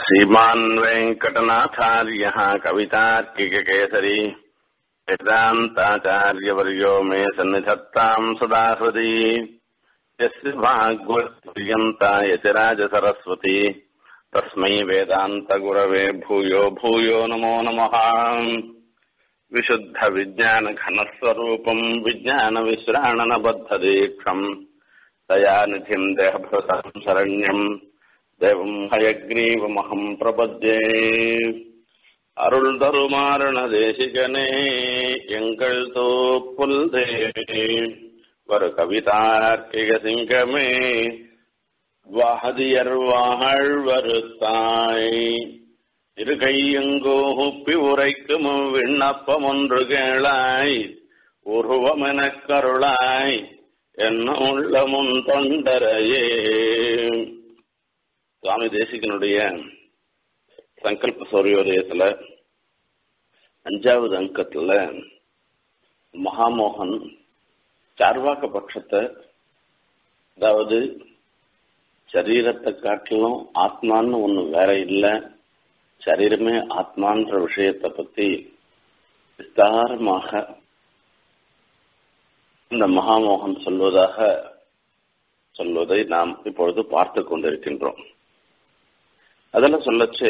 श्रीमान् वेङ्कटनाथार्यः कवितार्किककेसरी वेदान्ताचार्यवर्यो मे सन्निधत्ताम् सदा हृदि यस्य भाग्वत्प्रियन्ता यतिराजसरस्वती तस्मै वेदान्तगुरवे भूयो भूयो नमो नमः विशुद्धविज्ञानघनस्वरूपम् विज्ञानविश्राणनबद्धदीक्षम् दयानिधिम् देहभृतम् शरण्यम् தேவம் ஹயக்ரீவமகம் பிரபத்யே அருள் தருமாரண தேசிகனே எங்கள் தோப்புல் தேவே வரு கவிதார்க்கிக சிங்கமே வாதியர் வாழ் வருத்தாய் இருகையங்கோப்பி உரைக்கும் விண்ணப்பம் ஒன்று கேளாய் உருவமெனக் கருளாய் என்ன உள்ளமுன் தொண்டரையே சுவாமி தேசிகனுடைய சங்கல்ப சௌரியோதயத்துல அஞ்சாவது அங்கத்துல மகாமோகன் சார்வாக்க பட்சத்தை அதாவது சரீரத்தை காட்டிலும் ஆத்மான்னு ஒண்ணு வேற இல்லை சரீரமே ஆத்மான்ற விஷயத்தை பத்தி விஸ்தாரமாக இந்த மகாமோகன் சொல்வதாக சொல்வதை நாம் இப்பொழுது பார்த்து கொண்டிருக்கின்றோம் அதெல்லாம் சொல்லச்சு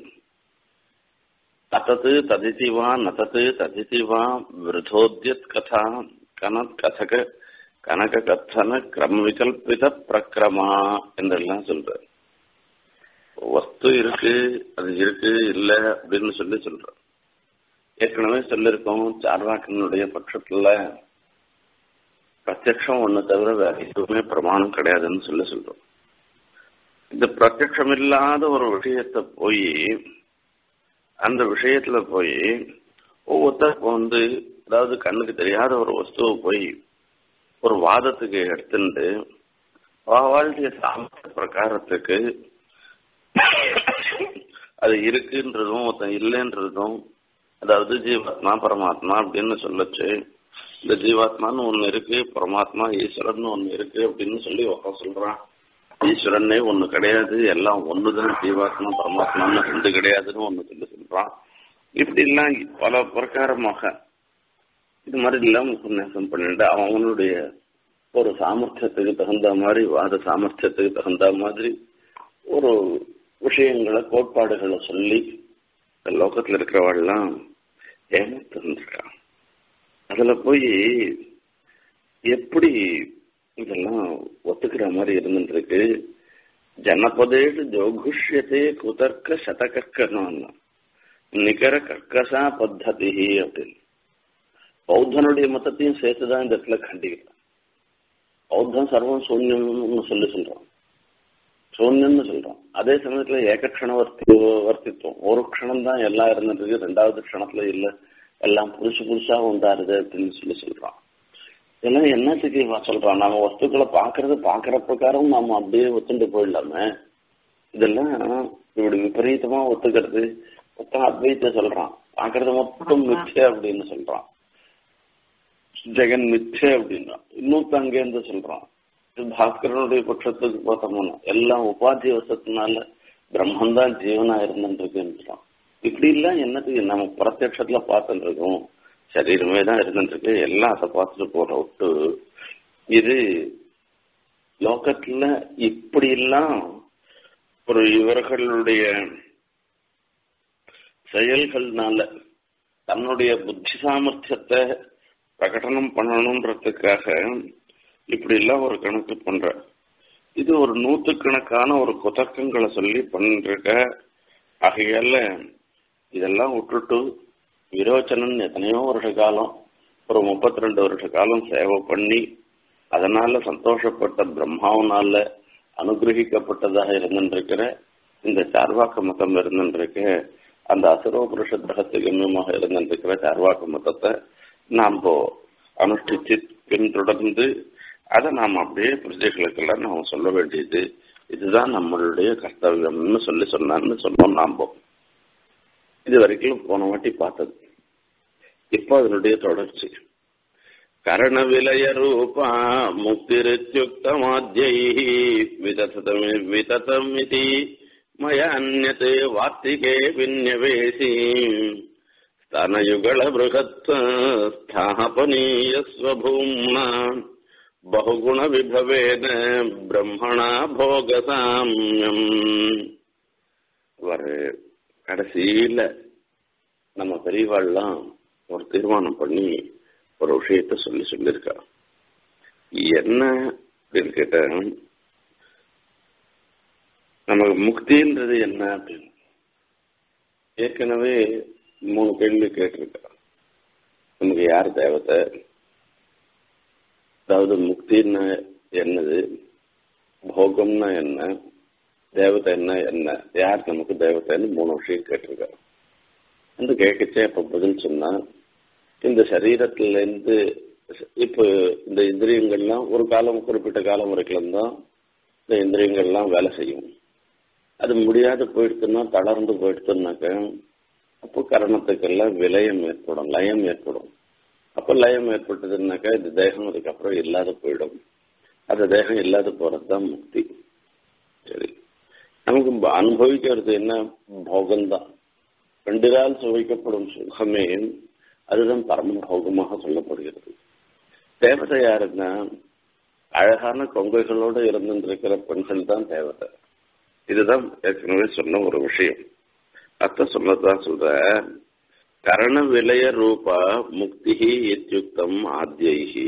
தத்தது ததிதிவா நதது ததிதிவா விருதோத்யத் கதா கனத் கதக கனக கத்தன கிரம விகல்பித பிரக்கிரமா என்றெல்லாம் சொல்ற வஸ்து இருக்கு அது இருக்கு இல்ல அப்படின்னு சொல்லி சொல்ற ஏற்கனவே சொல்லியிருக்கோம் சார்வாக்கனுடைய பட்சத்துல பிரத்யக்ஷம் ஒண்ணு தவிர வேற எதுவுமே பிரமாணம் கிடையாதுன்னு சொல்லி சொல்றோம் இந்த பிரத்யக்ஷம் இல்லாத ஒரு விஷயத்தை போய் அந்த விஷயத்துல போய் ஒவ்வொருத்தருக்கு வந்து அதாவது கண்ணுக்கு தெரியாத ஒரு வஸ்துவை போய் ஒரு வாதத்துக்கு எடுத்துட்டு வாழ்க்கைய சாமர்த்திய பிரகாரத்துக்கு அது இருக்குன்றதும் ஒருத்தன் இல்லைன்றதும் அதாவது ஜீவாத்மா பரமாத்மா அப்படின்னு சொல்லச்சு இந்த ஜீவாத்மான்னு ஒண்ணு இருக்கு பரமாத்மா ஈஸ்வரன் ஒண்ணு இருக்கு அப்படின்னு சொல்லி ஒருத்தன் சொல்றான் ஈஸ்வரனே ஒண்ணு கிடையாது எல்லாம் ஒண்ணுதான் ஜீவாத்மா பரமாத்மான்னு ரெண்டு கிடையாதுன்னு ஒண்ணு சொல்லி சொல்றான் இப்படி எல்லாம் பல பிரகாரமாக இது மாதிரி எல்லாம் உபன்யாசம் பண்ணிட்டு அவனுடைய ஒரு சாமர்த்தியத்துக்கு தகுந்த மாதிரி வாத சாமர்த்தியத்துக்கு தகுந்த மாதிரி ஒரு விஷயங்களை கோட்பாடுகளை சொல்லி லோகத்துல இருக்கிறவாள்லாம் ஏமாத்திருந்திருக்கான் அதுல போய் எப்படி இதெல்லாம் ஒத்துக்கிற மாதிரி இருந்துருக்கு ஜனபதேஷு ஜோகுஷ்யத்தே குதர்க்க சதகர்க்கணும் நிகர கர்க்கசா பத்ததி அப்படின்னு பௌத்தனுடைய மதத்தையும் சேர்த்துதான் இந்த இடத்துல கண்டிக்கிறான் பௌத்தம் சர்வம் சூன்யம்னு சொல்லி சொல்றான் சூன்யம்னு சொல்றான் அதே சமயத்துல ஏகக்ஷண வர்த்தி வர்த்தித்துவம் ஒரு க்ஷணம் தான் எல்லாம் இருந்துருக்கு ரெண்டாவது க்ஷணத்துல இல்ல எல்லாம் புதுசு புதுசா உண்டாருது அப்படின்னு சொல்லி சொல்றான் இதெல்லாம் என்னத்துக்கு சொல்றான் நாம வஸ்துக்களை பாக்குறது பாக்குற பிரகாரம் நாம அப்படியே ஒத்துண்டு போயிடலாமே இதெல்லாம் இப்படி விபரீதமா ஒத்துக்கிறது மொத்தம் அத்வைத்த சொல்றான் பாக்குறது மொத்தம் மிச்சை அப்படின்னு சொல்றான் ஜெகன் மிச்சை அப்படின்னா இன்னொருத்த அங்கேருந்து சொல்றான் பாஸ்கரனுடைய பட்சத்துக்கு பார்த்தோம்னா எல்லாம் உபாதி வசத்தினால பிரம்மன் தான் ஜீவனா இருந்துருக்குன்றான் இப்படி எல்லாம் என்னத்துக்கு நம்ம பிரத்யட்சத்துல பார்த்துட்டு இருக்கோம் சரீரமே தான் இருந்துருக்கு எல்லாம் அதை பார்த்துட்டு போற விட்டு இது லோகத்துல இப்படி எல்லாம் ஒரு இவர்களுடைய செயல்கள்னால தன்னுடைய புத்தி சாமர்த்தியத்தை பிரகடனம் பண்ணணுன்றதுக்காக இப்படி எல்லாம் ஒரு கணக்கு பண்ற இது ஒரு நூத்துக்கணக்கான ஒரு குதர்க்கங்களை சொல்லி பண்ணிருக்க ஆகையால இதெல்லாம் விட்டுட்டு விரோச்சனன் எத்தனையோ வருஷ காலம் ஒரு முப்பத்தி ரெண்டு வருஷ காலம் சேவை பண்ணி அதனால சந்தோஷப்பட்ட பிரம்மாவனால அனுகிரகிக்கப்பட்டதாக இருந்திருக்கிற இந்த சார்வாக்க மதம் இருந்திருக்க அந்த அசுரோ புருஷ கிரகத்துக்கு கம்யமாக இருந்திருக்கிற சார்வாக்க மதத்தை நாம் அனுஷ்டிச்சு பின்தொடர்ந்து அதை நாம் அப்படியே பிரஜைகளுக்கெல்லாம் நாம் சொல்ல வேண்டியது இதுதான் நம்மளுடைய கர்த்தவியம்னு சொல்லி சொன்னான்னு சொன்னோம் நாம இது வரைக்கும் போன வாட்டி பார்த்தது இப்போ அதனுடைய தொடர்ச்சி கரண விலய ரூபா முக்திருத்யுக்தமாத்யை விததமிதி மய அந்நத் வார்த்திகே விநியவேசி स्तनयुगल बृहत् स्थापनीयस्वभूम्ना बहुगुणविभवेन பிரம்மணா போகசாமியம் ஒரு கடைசியில நம்ம பெரியவாள்லாம் ஒரு தீர்மானம் பண்ணி ஒரு விஷயத்த சொல்லி சொல்லியிருக்கா என்ன அப்படின்னு கேட்ட நமக்கு முக்தின்றது என்ன அப்படின்னு ஏற்கனவே மூணு கேள்வி கேட்டிருக்கா நமக்கு யார் தேவத்தை அதாவது முக்தின்னா என்னது போகம்னா என்ன தேவதை என்ன என்ன யார் நமக்கு தேவதைன்னு மூணு விஷயம் கேட்டிருக்கா அந்த கேட்கச்சே அப்ப பதில் சொன்னா இந்த சரீரத்துல இருந்து இப்போ இந்த இந்திரியங்கள்லாம் ஒரு காலம் குறிப்பிட்ட காலம் வரைக்கும் தான் இந்த இந்திரியங்கள்லாம் வேலை செய்யும் அது முடியாத போயிடுச்சுன்னா தளர்ந்து போயிடுச்சுன்னாக்க அப்போ கரணத்துக்கெல்லாம் விலயம் ஏற்படும் லயம் ஏற்படும் அப்போ லயம் ஏற்பட்டதுன்னாக்கா இந்த தேகம் அதுக்கப்புறம் இல்லாத போயிடும் அந்த தேகம் இல்லாத போறது தான் முக்தி சரி நமக்கு அனுபவிக்கிறது என்ன போகம்தான் ரெண்டினால் சுவைக்கப்படும் சுகமே அதுதான் பரம போகமாக சொல்லப்படுகிறது தேவதை யாருன்னா அழகான கொங்கைகளோடு இருந்திருக்கிற பெண்கள் தான் தேவதை இதுதான் ஏற்கனவே சொன்ன ஒரு விஷயம் அர்த்த சொன்னதான் சொல்ற கரண விலய ரூபா முக்தி இத்தியுக்தம் ஆத்யைஹி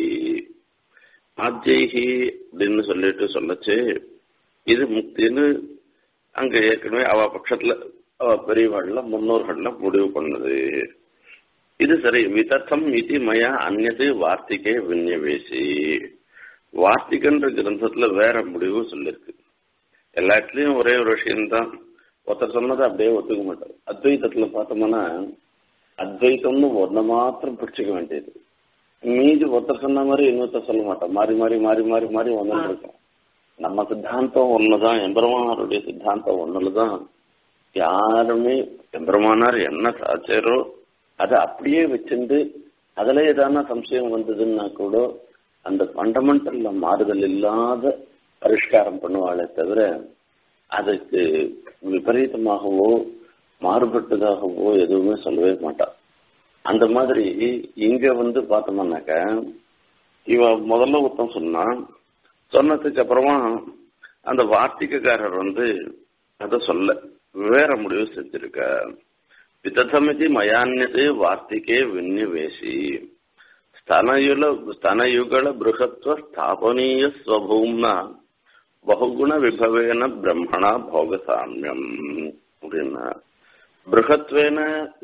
ஆத்யைஹி அப்படின்னு சொல்லிட்டு சொல்லச்சு இது முக்தின்னு அங்க ஏற்கனவே அவ பட்சத்துல அவ பெரியவாள்ல முன்னோர்கள்ல முடிவு பண்ணது இது சரி விதர்த்தம் இது மயா அந்நது வார்த்திகே விநியவேசி வார்த்திகன்ற கிரந்தத்துல வேற முடிவு சொல்லிருக்கு எல்லாத்துலயும் ஒரே ஒரு விஷயம்தான் ஒருத்தர் சொன்னதை அப்படியே ஒத்துக்க மாட்டார் அத்வைத்தத்துல பார்த்தோம்னா அத்வைத்தம்னு ஒன்ன மாத்திரம் பிடிச்சிக்க வேண்டியது மீதி ஒருத்தர் சொன்ன மாதிரி இன்னொருத்தர் சொல்ல மாட்டோம் மாறி மாறி மாறி மாறி மாறி ஒன்னு இருக்கும் நம்ம சித்தாந்தம் ஒண்ணுதான் எம்பெருமானாருடைய சித்தாந்தம் ஒண்ணுலதான் யாருமே எம்பெருமானார் என்ன சாச்சாரோ அதை அப்படியே வச்சிருந்து அதுல ஏதான சம்சயம் வந்ததுன்னா கூட அந்த ஃபண்டமெண்டல்ல மாறுதல் இல்லாத பரிஷ்காரம் பண்ணுவாளே தவிர அதுக்கு விபரீதமாகவோ மாறுபட்டதாகவோ எதுவுமே சொல்லவே மாட்டான் அந்த மாதிரி இங்க வந்து பார்த்தோம்னாக்க இவ முதல்ல ஒருத்தன் சொன்னான் சொன்னதுக்கு அப்புறமா அந்த வார்த்திகக்காரர் வந்து அதை சொல்ல வேற முடிவு செஞ்சிருக்க விததமிதி மயான்யது வார்த்திகே விநிவேசி ஸ்தனயுல ஸ்தனயுகள பிருகத்வ ஸ்தாபனீய ஸ்வபூம்னா பகுகுண விபவேன பிரம்மணா போகசாமியம் அப்படின்னா பிருகத்வேன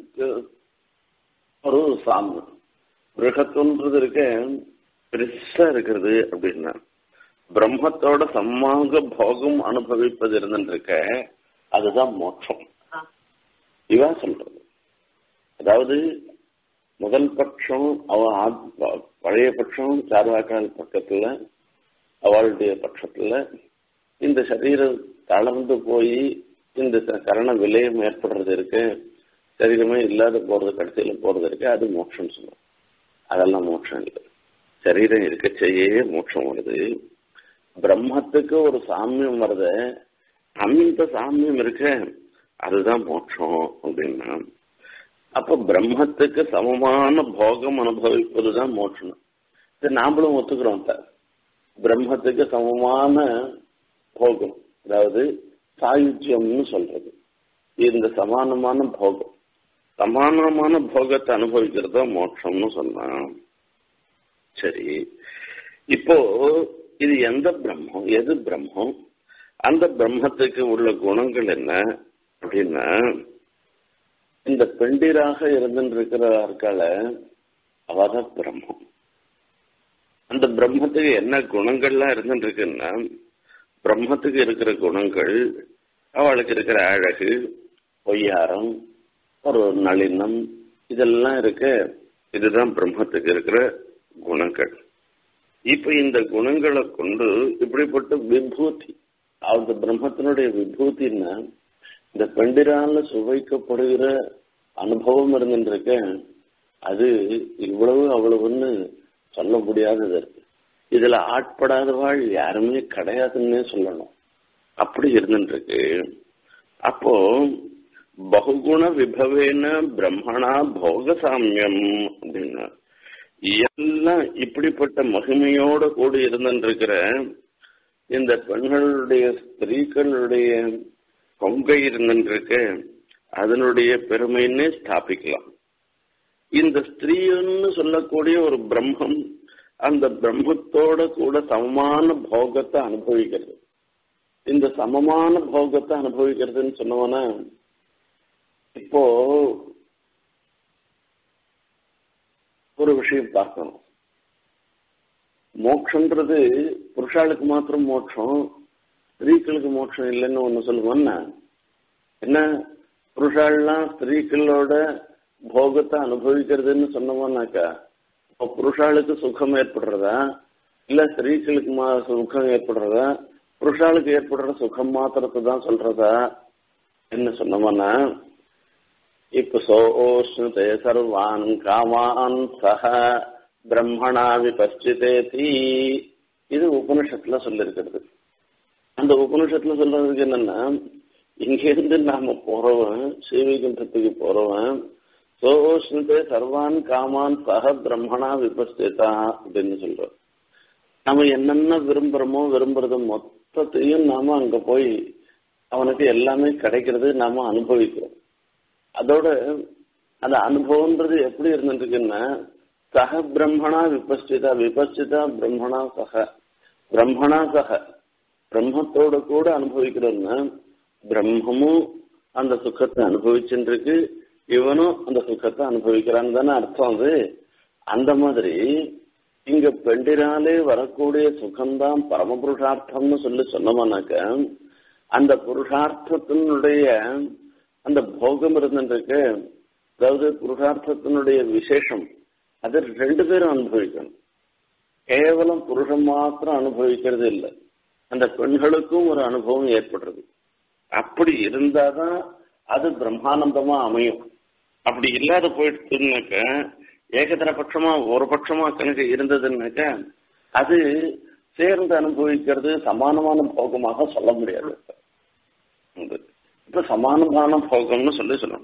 ஒரு சாமியம் பிருகத்துன்றது இருக்க பெருசா இருக்கிறது அப்படின்னா பிரம்மத்தோட சம்மாக போகம் அனுபவிப்பது இருந்துருக்க அதுதான் மோட்சம் இவன் சொல்றது அதாவது முதல் பட்சம் அவ பழைய பட்சம் சார்வாக்கால் பக்கத்துல அவளுடைய பட்சத்துல இந்த சரீரம் தளர்ந்து போய் இந்த கரண விலையம் ஏற்படுறது இருக்கு சரீரமே இல்லாத போறது கடைசியில போறது இருக்கு அது மோட்சம் சொல்லுவோம் அதெல்லாம் மோட்சம் இல்லை சரீரம் இருக்க செய்யே மோட்சம் வருது பிரம்மத்துக்கு ஒரு சாமியம் வருது அந்த சாமியம் இருக்க அதுதான் மோட்சம் அப்படின்னா அப்ப பிரம்மத்துக்கு சமமான போகம் அனுபவிப்பதுதான் மோட்சம் இது நாமளும் ஒத்துக்கிறோம் சார் பிரம்மத்துக்கு சமமான போகம் அதாவது சாயுஜ்யம்னு சொல்றது இந்த சமானமான போகம் சமானமான போகத்தை அனுபவிக்கிறத மோட்சம்னு சொன்னான் சரி இப்போ இது எந்த பிரம்மம் எது பிரம்மம் அந்த பிரம்மத்துக்கு உள்ள குணங்கள் என்ன அப்படின்னா இந்த பெண்டிராக இருந்துருக்கிறார்கள அவதான் பிரம்மம் அந்த பிரம்மத்துக்கு என்ன குணங்கள்லாம் இருந்துருக்குன்னா பிரம்மத்துக்கு இருக்கிற குணங்கள் அவளுக்கு இருக்கிற அழகு பொய்யாரம் ஒரு நளினம் இதெல்லாம் இருக்க இதுதான் பிரம்மத்துக்கு இருக்கிற குணங்கள் இப்ப இந்த குணங்களை கொண்டு இப்படிப்பட்ட விபூதி அந்த பிரம்மத்தினுடைய விபூதின்னா இந்த பெண்டிரால சுவைக்கப்படுகிற அனுபவம் இருந்துருக்க அது இவ்வளவு அவ்வளவுன்னு சொல்ல முடியாதது இருக்கு இதுல ஆட்படாதவாள் யாருமே கிடையாதுன்னே சொல்லணும் அப்படி இருந்துருக்கு அப்போ பகுகுண விபவேன பிரம்மணா போகசாமியம் அப்படின்னா எல்லாம் இப்படிப்பட்ட மகிமையோட கூடி இருந்திருக்கிற இந்த பெண்களுடைய ஸ்திரீகளுடைய கொங்கை இருந்திருக்க அதனுடைய பெருமைன்னு ஸ்தாபிக்கலாம் இந்த ஸ்திரீன்னு சொல்லக்கூடிய ஒரு பிரம்மம் அந்த பிரம்மத்தோட கூட சமமான போகத்தை அனுபவிக்கிறது இந்த சமமான போகத்தை அனுபவிக்கிறதுன்னு சொன்னவனா இப்போ ஒரு விஷயம் பார்க்கணும் மோட்சன்றது புருஷாளுக்கு மாத்திரம் மோட்சம் ஸ்திரீக்களுக்கு மோட்சம் இல்லைன்னு ஒண்ணு சொல்லுவோம்னா என்ன புருஷாள்லாம் ஸ்திரீக்களோட போகத்தை அனுபவிக்கிறதுன்னு சொன்னோம்னாக்கா இப்போ புருஷாளுக்கு சுகம் ஏற்படுறதா இல்ல ஸ்திரீக்களுக்கு மா சுகம் ஏற்படுறதா புருஷாளுக்கு ஏற்படுற சுகம் மாத்திரத்தை தான் சொல்றதா என்ன சொன்னோம்னா இப்ப சோஷ்ணுதே சர்வான் காமான் சக பிரம்மணா விபஷ்டிதேதி இது உபனிஷத்துல சொல்லிருக்கிறது அந்த உபனிஷத்துல சொல்றதுக்கு என்னன்னா இங்கிருந்து நாம போறவன் ஸ்ரீவைகுண்டத்துக்கு போறவன் சோஷ்ணுதே சர்வான் காமான் சக பிரம்மணா விபஸ்திதா அப்படின்னு சொல்றோம் நம்ம என்னென்ன விரும்புறோமோ விரும்புறது மொத்தத்தையும் நாம அங்க போய் அவனுக்கு எல்லாமே கிடைக்கிறது நாம அனுபவிக்கிறோம் அதோட அந்த அனுபவம்ன்றது எப்படி இருந்துருக்குன்னா சக பிரம்மணா விபஸ்டிதா விபஸ்டிதா பிரம்மணா சக பிரம்மணா சக பிரம்மத்தோட கூட அனுபவிக்கிறோம்னா பிரம்மமும் அந்த சுகத்தை அனுபவிச்சுருக்கு இவனும் அந்த சுகத்தை அனுபவிக்கிறான்னு தானே அர்த்தம் அது அந்த மாதிரி இங்க பெண்டிராலே வரக்கூடிய சுகம்தான் பரம புருஷார்த்தம்னு சொல்லி சொன்னோம்னாக்க அந்த புருஷார்த்தத்தினுடைய அந்த போகம் இருந்துருக்கு அதாவது புருஷார்த்தத்தினுடைய விசேஷம் அது ரெண்டு பேரும் அனுபவிக்கணும் கேவலம் புருஷன் மாத்திரம் அனுபவிக்கிறது இல்லை அந்த பெண்களுக்கும் ஒரு அனுபவம் ஏற்படுறது அப்படி இருந்தாதான் அது பிரம்மானந்தமா அமையும் அப்படி இல்லாத போயிடுச்சுனாக்க ஏகதர பட்சமா ஒரு பட்சமா கணக்கு இருந்ததுன்னாக்க அது சேர்ந்து அனுபவிக்கிறது சமானமான போகமாக சொல்ல முடியாது இப்ப சமானமான போகம்னு சொல்லி சொல்லணும்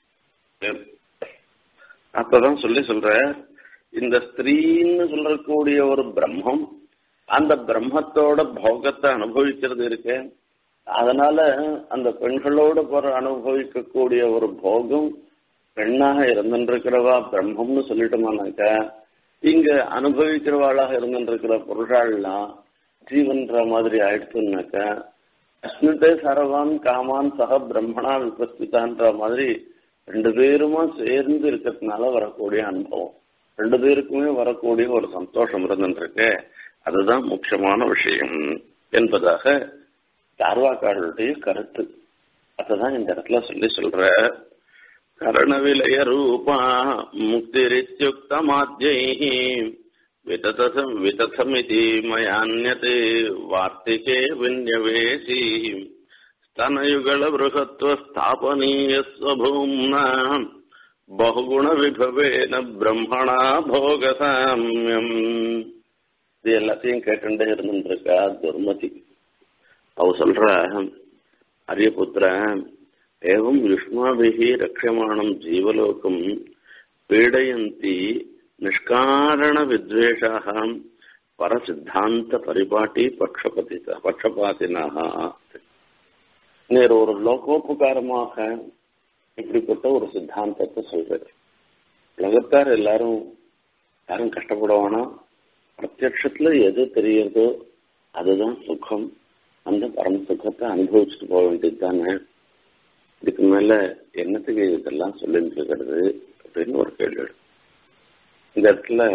அப்பதான் சொல்லி சொல்ற இந்த ஸ்திரீன்னு சொல்லக்கூடிய ஒரு பிரம்மம் அந்த பிரம்மத்தோட போகத்தை அனுபவிக்கிறது இருக்கு அதனால அந்த பெண்களோட போற அனுபவிக்கக்கூடிய ஒரு போகம் பெண்ணாக இருந்துருக்கிறவா பிரம்மம்னு சொல்லிட்டோமானாக்க இங்க அனுபவிக்கிறவாளாக இருந்துருக்கிற பொருளாள்லாம் ஜீவன்ற மாதிரி ஆயிடுச்சுனாக்க அஸ்மிதே சரவான் காமான் சக பிரம்மணா விபஸ்திதான்ற மாதிரி ரெண்டு பேருமா சேர்ந்து இருக்கிறதுனால வரக்கூடிய அனுபவம் ரெண்டு பேருக்குமே வரக்கூடிய ஒரு சந்தோஷம் இருந்துருக்கு அதுதான் முக்கியமான விஷயம் என்பதாக தார்வாக்காரருடைய கருத்து அதுதான் இந்த இடத்துல சொல்லி சொல்ற கரணவிலய ரூபா முக்திரித்யுக்தமாத்யை விததசம் விததமிதி மயான்யதே வார்த்திகே விநியவேசி स्तनयुगल बृहत्व स्थापनीय स्वभूम्ना बहुगुण विभवेन பிரம்மணா போகசாமியம் இது எல்லாத்தையும் கேட்டுட்டே இருந்துருக்கா துர்மதி அவ சொல்ற அரியபுத்திர ஏவம் யுஷ்மாபிகி ரக்ஷமாணம் ஜீவலோகம் பீடயந்தி நிஷ்காரண வித்வேஷாக பரசித்தாந்த பரிபாட்டி பட்சபதி பட்சபாத்தினாக நேர் ஒரு லோகோபகாரமாக இப்படிப்பட்ட ஒரு சித்தாந்தத்தை சொல்றது உலகத்தார் எல்லாரும் யாரும் கஷ்டப்படுவானா பிரத்யட்சத்துல எது தெரியறதோ அதுதான் சுகம் அந்த பரம சுகத்தை அனுபவிச்சுட்டு போக வேண்டியது தானே இதுக்கு மேல என்னத்துக்கு இதெல்லாம் சொல்லிட்டு இருக்கிறது அப்படின்னு ஒரு கேள்வி இந்த இடத்துல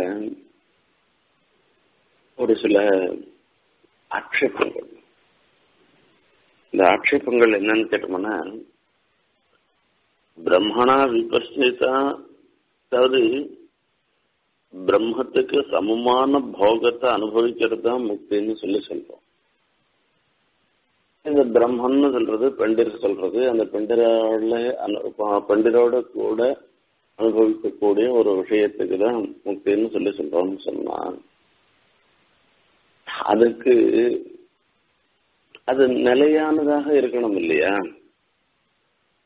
ஒரு சில ஆட்சேபங்கள் இந்த ஆட்சேபங்கள் என்னன்னு கேட்டோம்னா பிரம்மணா விபஸ்திதா அதாவது பிரம்மத்துக்கு சமமான போகத்தை அனுபவிக்கிறது தான் முக்தின்னு சொல்லி சொல்றோம் இந்த பிரம்மன்னு சொல்றது பெண்டிர் சொல்றது அந்த பெண்டிரோட பெண்டிரோட கூட அனுபவிக்கக்கூடிய ஒரு விஷயத்துக்கு தான் முக்தின்னு சொல்லி சொல்றோம்னு சொன்னா அதுக்கு அது நிலையானதாக இருக்கணும் இல்லையா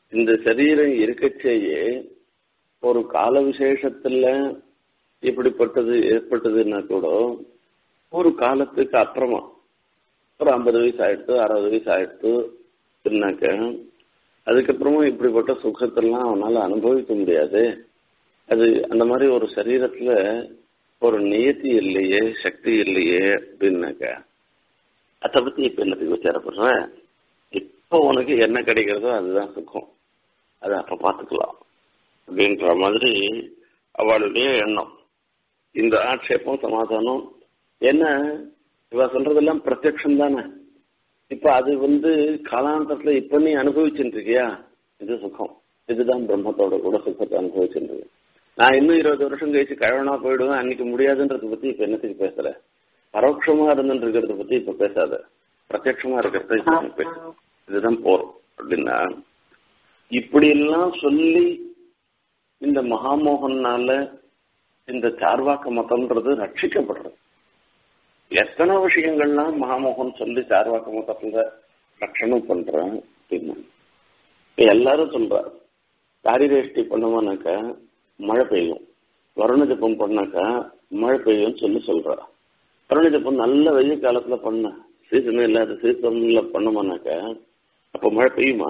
இந்த சரீரம் இருக்கச்சேயே ஒரு கால விசேஷத்துல இப்படிப்பட்டது ஏற்பட்டதுன்னா கூட ஒரு காலத்துக்கு அப்புறமா ஒரு ஐம்பது வயசு ஆயிடுத்து அறுபது வயசு ஆயிடுத்து இருந்தாக்க அதுக்கப்புறமா இப்படிப்பட்ட சுகத்தெல்லாம் அவனால அனுபவிக்க முடியாது அது அந்த மாதிரி ஒரு சரீரத்துல ஒரு நியத்தி இல்லையே சக்தி இல்லையே அப்படின்னாக்க அதை பத்தி இப்ப என்னத்துக்கு விசாரப்படுற இப்போ உனக்கு என்ன கிடைக்கிறதோ அதுதான் சுகம் அதை அப்ப பாத்துக்கலாம் அப்படின்ற மாதிரி அவளுடைய எண்ணம் இந்த ஆட்சேபம் சமாதானம் என்ன இவ சொல்றதெல்லாம் பிரத்யக்ஷம் தானே இப்ப அது வந்து காலாந்தரத்துல இப்ப நீ அனுபவிச்சுட்டு இருக்கியா இது சுகம் இதுதான் பிரம்மத்தோட கூட சுகத்தை அனுபவிச்சுட்டு இருக்கு நான் இன்னும் இருபது வருஷம் கழிச்சு கழவனா போயிடுவேன் அன்னைக்கு முடியாதுன்றத பத்தி இப்ப என்னத்துக்கு பேசல பரோட்சமா இருந்துட்டு இருக்கிறத பத்தி இப்ப பேசாத பிரத்யட்சமா இருக்கிறத இப்ப நீ பேசு இதுதான் போறோம் அப்படின்னா இப்படி எல்லாம் சொல்லி இந்த மகாமோகனால இந்த சார்வாக்க மதம்ன்றது ரட்சிக்கப்படுறது எத்தனை விஷயங்கள்லாம் மகாமோகன் சொல்லி சார்வாக்க மதத்துல ரட்சணம் பண்றேன் அப்படின்னு எல்லாரும் சொல்றாரு காரிரேஷ்டி பண்ணுவோம்னாக்கா மழை பெய்யும் வருண ஜப்பம் பண்ணாக்கா மழை பெய்யும்னு சொல்லி சொல்றா வருண ஜப்பம் நல்ல வெயில் காலத்துல பண்ண சீசன் இல்லாத சீசன்ல பண்ணோம்னாக்கா அப்ப மழை பெய்யுமா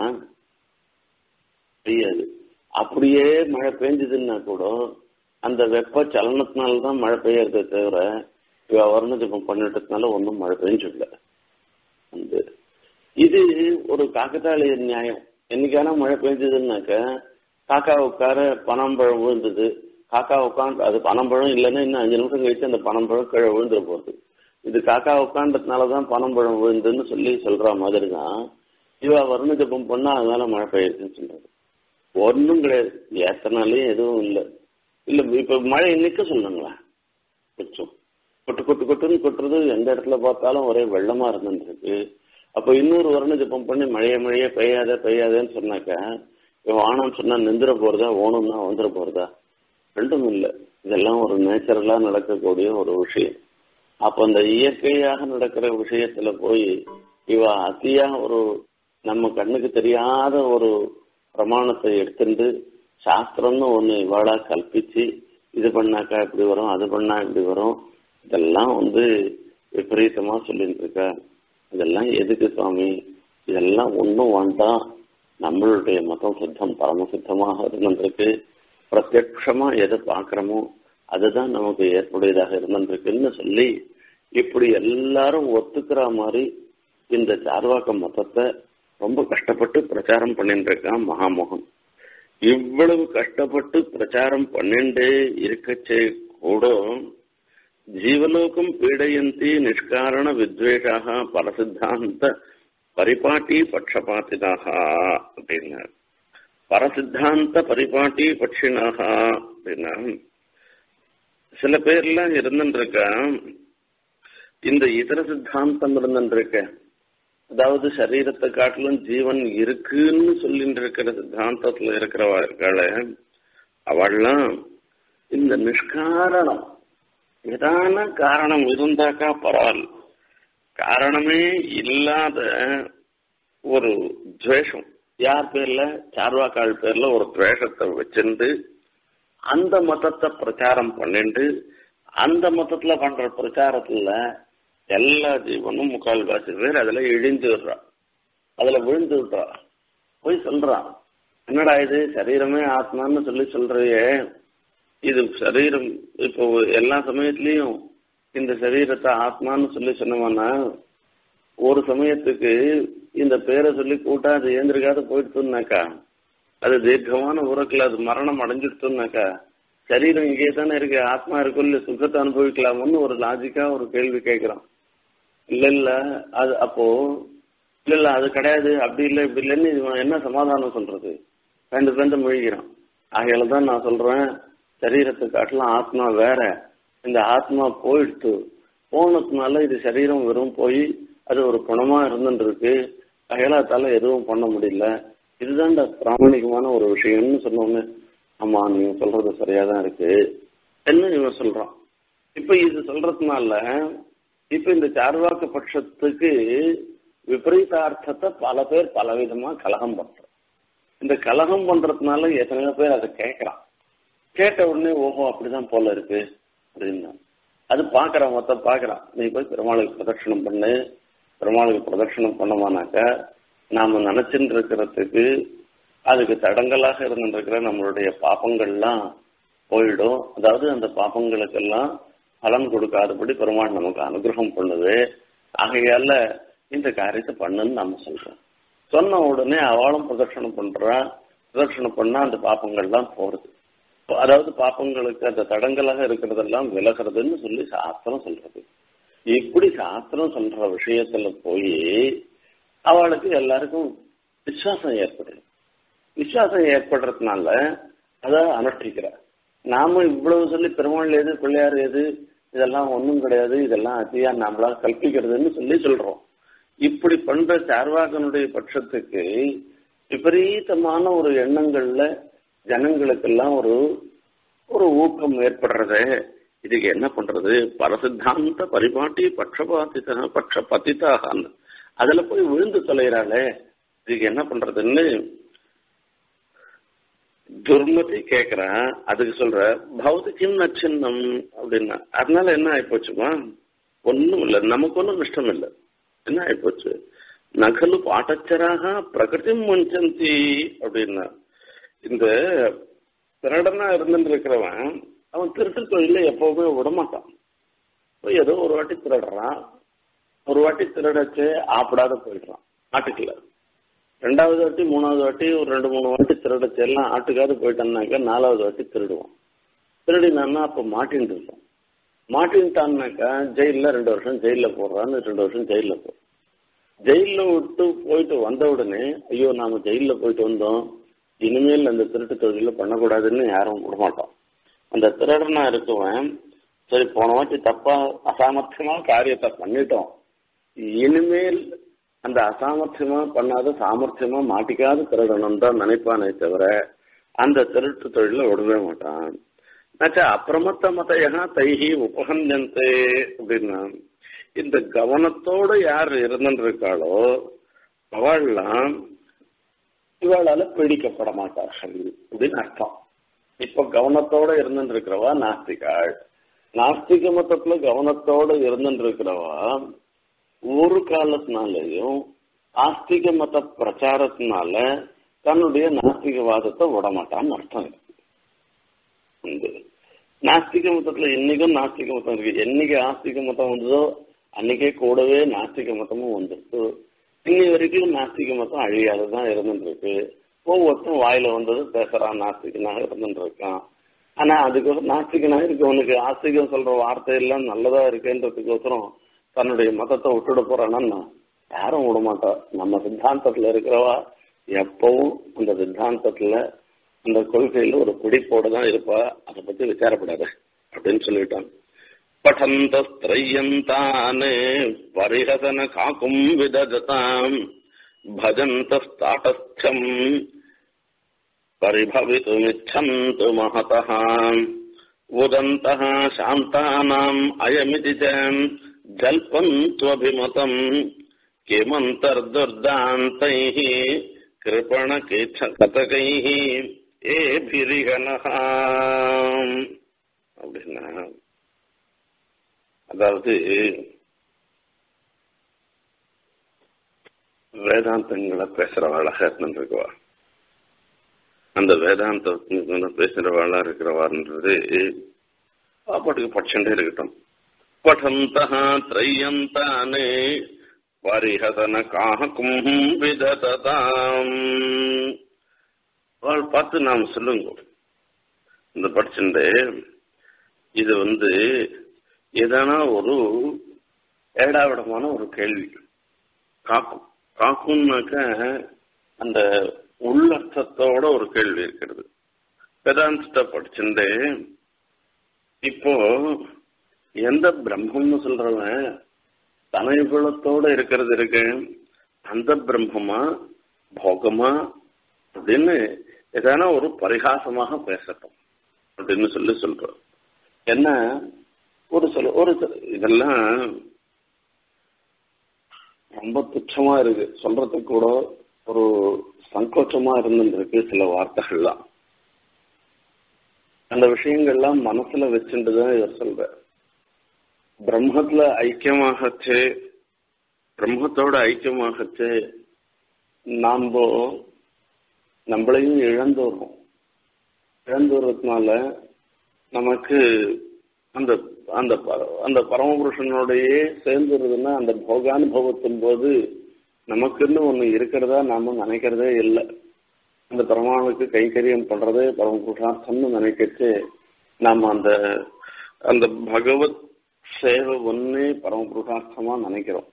பெய்யாது அப்படியே மழை பெஞ்சதுன்னா கூட அந்த வெப்ப சலனத்தினால்தான் மழை பெய்யறதே தவிர இவ வருண ஜப்பம் பண்ணிட்டதுனால ஒன்றும் மழை பெஞ்சிடல வந்து இது ஒரு காக்கத்தாளிய நியாயம் என்னைக்கான மழை பெஞ்சதுன்னாக்க காக்கா உட்கார பனம்பழம் விழுந்தது காக்கா உட்காந்து அது பனம்பழம் இல்லைன்னா இன்னும் அஞ்சு நிமிஷம் கழிச்சு அந்த பனம்பழம் கீழே விழுந்துட போகுது இது காக்கா உட்காண்டதுனாலதான் பனம்பழம் விழுந்துன்னு சொல்லி சொல்ற மாதிரி தான் இவ வருண ஜப்பம் பண்ணா அதனால மழை பெய்யுதுன்னு சொல்றது ஒன்றும் கிடையாது ஏத்தனாலையும் எதுவும் இல்லை இல்ல இப்ப மழை இன்னைக்கு சொல்லுங்களா கொஞ்சம் கொட்டு கொட்டு கொட்டுன்னு கொட்டுறது எந்த இடத்துல பார்த்தாலும் ஒரே வெள்ளமா இருந்துருக்கு அப்ப இன்னொரு வருண ஜப்பம் பண்ணி மழைய மழைய பெய்யாத பெய்யாதேன்னு சொன்னாக்கா வானம் சொன்னா நிந்திர போறதா ஓணும்னா வந்துட போறதா ரெண்டும் இல்லை இதெல்லாம் ஒரு நேச்சுரலா நடக்கக்கூடிய ஒரு விஷயம் அப்ப அந்த இயற்கையாக நடக்கிற விஷயத்துல போய் இவ அத்தியா ஒரு நம்ம கண்ணுக்கு தெரியாத ஒரு பிரமாணத்தை எடுத்துட்டு சாஸ்திரம்னு ஒண்ணு இவாளா கல்பிச்சு இது பண்ணாக்கா இப்படி வரும் அது பண்ணா இப்படி வரும் இதெல்லாம் வந்து விபரீதமா சொல்லிட்டு இருக்கா இதெல்லாம் எதுக்கு சுவாமி இதெல்லாம் ஒன்றும் வேண்டாம் நம்மளுடைய மதம் சுத்தம் பரம சுத்தமாக இருந்திருக்கு பிரத்யட்சமா எதை பார்க்கிறோமோ அதுதான் நமக்கு ஏற்புடையதாக இருந்திருக்குன்னு சொல்லி இப்படி எல்லாரும் ஒத்துக்கிற மாதிரி இந்த சார்வாக்க மதத்தை ரொம்ப கஷ்டப்பட்டு பிரச்சாரம் பண்ணிட்டு இருக்கான் மகாமோகன் இவ்வளவு கஷ்டப்பட்டு பிரச்சாரம் பண்ணிண்டே இருக்கச்சே கூட ஜீவலோகம் பீடயந்தி நிஷ்காரண வித்வேஷாக பரசித்தாந்த பரிபாட்டி பட்சபாத்திதாக அப்படின்னார் பரசித்தாந்த பரிபாட்டி பட்சினாக அப்படின்னா சில பேர்லாம் இருந்துருக்கா இந்த இதர சித்தாந்தம் இருந்துருக்க அதாவது சரீரத்தை காட்டிலும் ஜீவன் இருக்குன்னு சொல்லிட்டு இருக்கிற சித்தாந்தத்துல இருக்கிறவா இருக்காள அவள்லாம் இந்த நிஷ்காரணம் ஏதான காரணம் இருந்தாக்கா பரவாயில்ல காரணமே இல்லாத ஒரு துவேஷம் யார் பேர்ல சார்வாக்காள் பேர்ல ஒரு துவேஷத்தை வச்சிருந்து அந்த மதத்தை பிரச்சாரம் பண்ணிட்டு அந்த மதத்துல பண்ற பிரச்சாரத்துல எல்லா ஜீவனும் முக்கால்வாசி பேர் அதுல இழிஞ்சு விடுறா அதுல விழுந்து விடுறா போய் சொல்றான் என்னடா இது சரீரமே ஆத்மான்னு சொல்லி சொல்றியே இது சரீரம் இப்போ எல்லா சமயத்திலையும் இந்த சரீரத்தை ஆத்மான்னு சொல்லி சொன்னோம்னா ஒரு சமயத்துக்கு இந்த பேரை சொல்லி கூட்டா அது ஏந்திருக்காத போயிடுத்துனாக்கா அது தீர்க்கமான உறக்கல அது மரணம் அடைஞ்சிடுத்துனாக்கா சரீரம் இங்கே தானே இருக்கு ஆத்மா இருக்கும் இல்ல சுகத்தை அனுபவிக்கலாமோன்னு ஒரு லாஜிக்கா ஒரு கேள்வி கேட்கிறான் இல்ல இல்ல அது அப்போ இல்ல இல்ல அது கிடையாது அப்படி இல்லை இப்படி இல்லைன்னு இவன் என்ன சமாதானம் சொல்றது ரெண்டு பேரும் முழிக்கிறான் ஆகையால தான் நான் சொல்றேன் சரீரத்தை காட்டலாம் ஆத்மா வேற இந்த ஆத்மா போயிடுத்து போனதுனால இது சரீரம் வெறும் போய் அது ஒரு குணமா இருந்துட்டு இருக்கு அயலாத்தால எதுவும் பண்ண முடியல இதுதான் பிராமணிகமான ஒரு விஷயம்னு சொன்னோன்னு ஆமா நீங்க சொல்றது சரியா தான் இருக்கு என்ன இவன் சொல்றான் இப்ப இது சொல்றதுனால இப்ப இந்த சார்வாக்க பட்சத்துக்கு விபரீதார்த்தத்தை பல பேர் பலவிதமா கலகம் பண்றோம் இந்த கலகம் பண்றதுனால எத்தனையோ பேர் அதை கேட்கறான் கேட்ட உடனே ஓஹோ அப்படிதான் போல இருக்கு அப்படின்னா அது பாக்குறான் மொத்தம் பாக்குறான் நீ போய் பெருமாளுக்கு பிரதட்சணம் பண்ணு பெருமாளுக்கு பிரதட்சணம் பண்ணமானாக்கா நாம நினைச்சுட்டு இருக்கிறதுக்கு அதுக்கு தடங்கலாக இருந்துருக்கிற நம்மளுடைய பாப்பங்கள்லாம் போயிடும் அதாவது அந்த பாப்பங்களுக்கெல்லாம் பலன் கொடுக்காதபடி பெருமாள் நமக்கு அனுகிரகம் பண்ணுது ஆகையால இந்த காரியத்தை பண்ணுன்னு நாம சொல்றோம் சொன்ன உடனே அவளும் பிரதட்சணம் பண்றா பிரதட்சணம் பண்ணா அந்த பாப்பங்கள்லாம் போறது அதாவது பாப்பங்களுக்கு அந்த தடங்கலாக இருக்கிறதெல்லாம் விலகிறதுன்னு சொல்லி சாஸ்திரம் சொல்றது இப்படி சாஸ்திரம் சொல்ற விஷயத்துல போய் அவளுக்கு எல்லாருக்கும் விசுவாசம் ஏற்படுது விசுவாசம் ஏற்படுறதுனால அதை அனுஷ்டிக்கிற நாம இவ்வளவு சொல்லி பெருமாள் எது பிள்ளையார் எது இதெல்லாம் ஒன்றும் கிடையாது இதெல்லாம் அத்தியா நாமளா கல்பிக்கிறதுன்னு சொல்லி சொல்றோம் இப்படி பண்ற சார்வாகனுடைய பட்சத்துக்கு விபரீதமான ஒரு எண்ணங்கள்ல ஜனங்களுக்கெல்லாம் ஒரு ஒரு ஊக்கம் ஏற்படுறது இதுக்கு என்ன பண்றது பரசித்தாந்த பரிபாட்டி பட்சபாத்தித பட்ச பத்திதாக அதுல போய் விழுந்து தொலைகிறாளே இதுக்கு என்ன பண்றதுன்னு துர்மதி கேக்குறான் அதுக்கு சொல்ற பௌதிக்கும் நச்சின்னம் அப்படின்னா அதனால என்ன ஆயிப்போச்சுமா ஒண்ணும் இல்ல நமக்கு ஒன்றும் நஷ்டம் இல்லை என்ன ஆயிப்போச்சு நகலு பாட்டச்சராக பிரகிருதி முஞ்சந்தி அப்படின்னா இந்த திருடனா இருந்துட்டு இருக்கிறவன் அவன் திருட்டு தொழில எப்பவுமே விடமாட்டான் ஏதோ ஒரு வாட்டி திருடுறான் ஒரு வாட்டி திருடச்சு ஆப்பிடாத போயிடுறான் ஆட்டுக்குல ரெண்டாவது வாட்டி மூணாவது வாட்டி ஒரு ரெண்டு மூணு வாட்டி திருடச்சு எல்லாம் ஆட்டுக்காவது போயிட்டான்னாக்கா நாலாவது வாட்டி திருடுவான் திருடினான்னா அப்ப மாட்டின்னு இருப்பான் மாட்டின்ட்டான்னாக்கா ஜெயில ரெண்டு வருஷம் ஜெயில போடுறான்னு ரெண்டு வருஷம் ஜெயில போடுறான் ஜெயில விட்டு போயிட்டு வந்த உடனே ஐயோ நாம ஜெயில போயிட்டு வந்தோம் இனிமேல் அந்த திருட்டு தொழில பண்ணக்கூடாதுன்னு யாரும் விடமாட்டோம் அந்த திருடனா இருக்குவன் சரி போன வாட்டி தப்பா அசாமர்த்தியமா காரியத்தை பண்ணிட்டோம் இனிமேல் அந்த அசாமர்த்தியமா பண்ணாத சாமர்த்தியமா மாட்டிக்காத திருடணும் தான் நினைப்பானே தவிர அந்த திருட்டு தொழில விடவே மாட்டான் நச்சா அப்பிரமத்த மதையா தைஹி உபகஞ்சந்தே அப்படின்னா இந்த கவனத்தோட யார் இருந்துருக்காளோ அவள்லாம் இவளால பீடிக்கப்பட மாட்டார்கள் அப்படின்னு அர்த்தம் இப்ப கவனத்தோட இருந்துட்டு இருக்கிறவா நாஸ்திகாள் நாஸ்திக மதத்துல கவனத்தோட இருந்துட்டு இருக்கிறவா ஒரு காலத்தினாலையும் ஆஸ்திக மத பிரச்சாரத்தினால தன்னுடைய நாஸ்திகவாதத்தை விடமாட்டான்னு அர்த்தம் இருக்கு நாஸ்திக மதத்துல என்னைக்கும் நாஸ்திக மதம் இருக்கு என்னைக்கு ஆஸ்திக மதம் வந்ததோ அன்னைக்கே கூடவே நாஸ்திக மதமும் வந்துருக்கு இன்னி வரைக்கும் நாஸ்திக மதம் அழியாததான் இருந்துட்டு இருக்கு ஒவ்வொருத்தரும் வாயில வந்தது பேசுறான் நாஸ்திகனாக இருந்துட்டு இருக்கான் ஆனா அதுக்கு நாஸ்திகனாக இருக்கவனுக்கு ஆஸ்திகம் சொல்ற வார்த்தை எல்லாம் நல்லதா இருக்குன்றதுக்கோசரம் தன்னுடைய மதத்தை விட்டுட போறானா யாரும் விட மாட்டா நம்ம சித்தாந்தத்துல இருக்கிறவா எப்பவும் அந்த சித்தாந்தத்துல அந்த கொள்கையில ஒரு பிடிப்போட தான் இருப்பா அதை பத்தி விசாரப்படாத அப்படின்னு சொல்லிட்டான் படந்தஸ்திரையந்தானே பரிஹசன காக்கும் விதஜதாம் भजन्तस्ताटस्थ्यम् परिभवितुमिच्छन्तु महतः उदन्तः शान्तानाम् अयमिति च जल्पन्त्वभिमतम् किमन्तर्दुर्दान्तैः कृपणकेच्छकतकैः ஏபிரிகனஹ அப்படின்னா அதாவது வேதாந்தங்களை பேசுறவாளாக இருந்துருக்குவா அந்த வேதாந்த பேசுறவாளா இருக்கிறவான்றது பாட்டுக்கு பட்சண்டே இருக்கட்டும் படந்தா திரையந்தானே பரிஹசன காக்கும் விததாம் அவள் பார்த்து நாம் சொல்லுங்க இந்த படிச்சுண்டு இது வந்து எதனா ஒரு ஏடாவிடமான ஒரு கேள்வி காக்கும் காக்கும்னாக்க அந்த உள்ளர்த்தத்தோட ஒரு கேள்வி இருக்கிறது வேதாந்தத்தை படிச்சுட்டு இப்போ எந்த பிரம்மம்னு சொல்றவன் தனயுகுலத்தோட இருக்கிறது இருக்கு அந்த பிரம்மமா போகமா அப்படின்னு எதனா ஒரு பரிகாசமாக பேசட்டும் அப்படின்னு சொல்லி சொல்றோம் என்ன ஒரு சில ஒரு இதெல்லாம் ரொம்ப துச்சமா இருக்கு சொல்றதுக்கு கூட ஒரு சங்கோச்சமா இருந்துருக்கு சில வார்த்தைகள்லாம் அந்த விஷயங்கள்லாம் மனசுல வச்சுட்டு தான் இவர் சொல்ற பிரம்மத்துல ஐக்கியமாகச்சு பிரம்மத்தோட ஐக்கியமாகச்சு நாம் நம்மளையும் இழந்து வர்றோம் இழந்து வர்றதுனால நமக்கு அந்த அந்த அந்த பரமபுருஷனோடையே சேர்ந்துருதுன்னா அந்த போகானுபவத்தின் போது நமக்குன்னு ஒண்ணு இருக்கிறதா நாம நினைக்கிறதே இல்லை அந்த பரமானுக்கு கைங்கரியம் பண்றதே பரமபுருஷார்த்தம்னு நினைக்கிட்டு நாம அந்த அந்த பகவத் சேவை ஒன்னே பரமபுருஷார்த்தமா நினைக்கிறோம்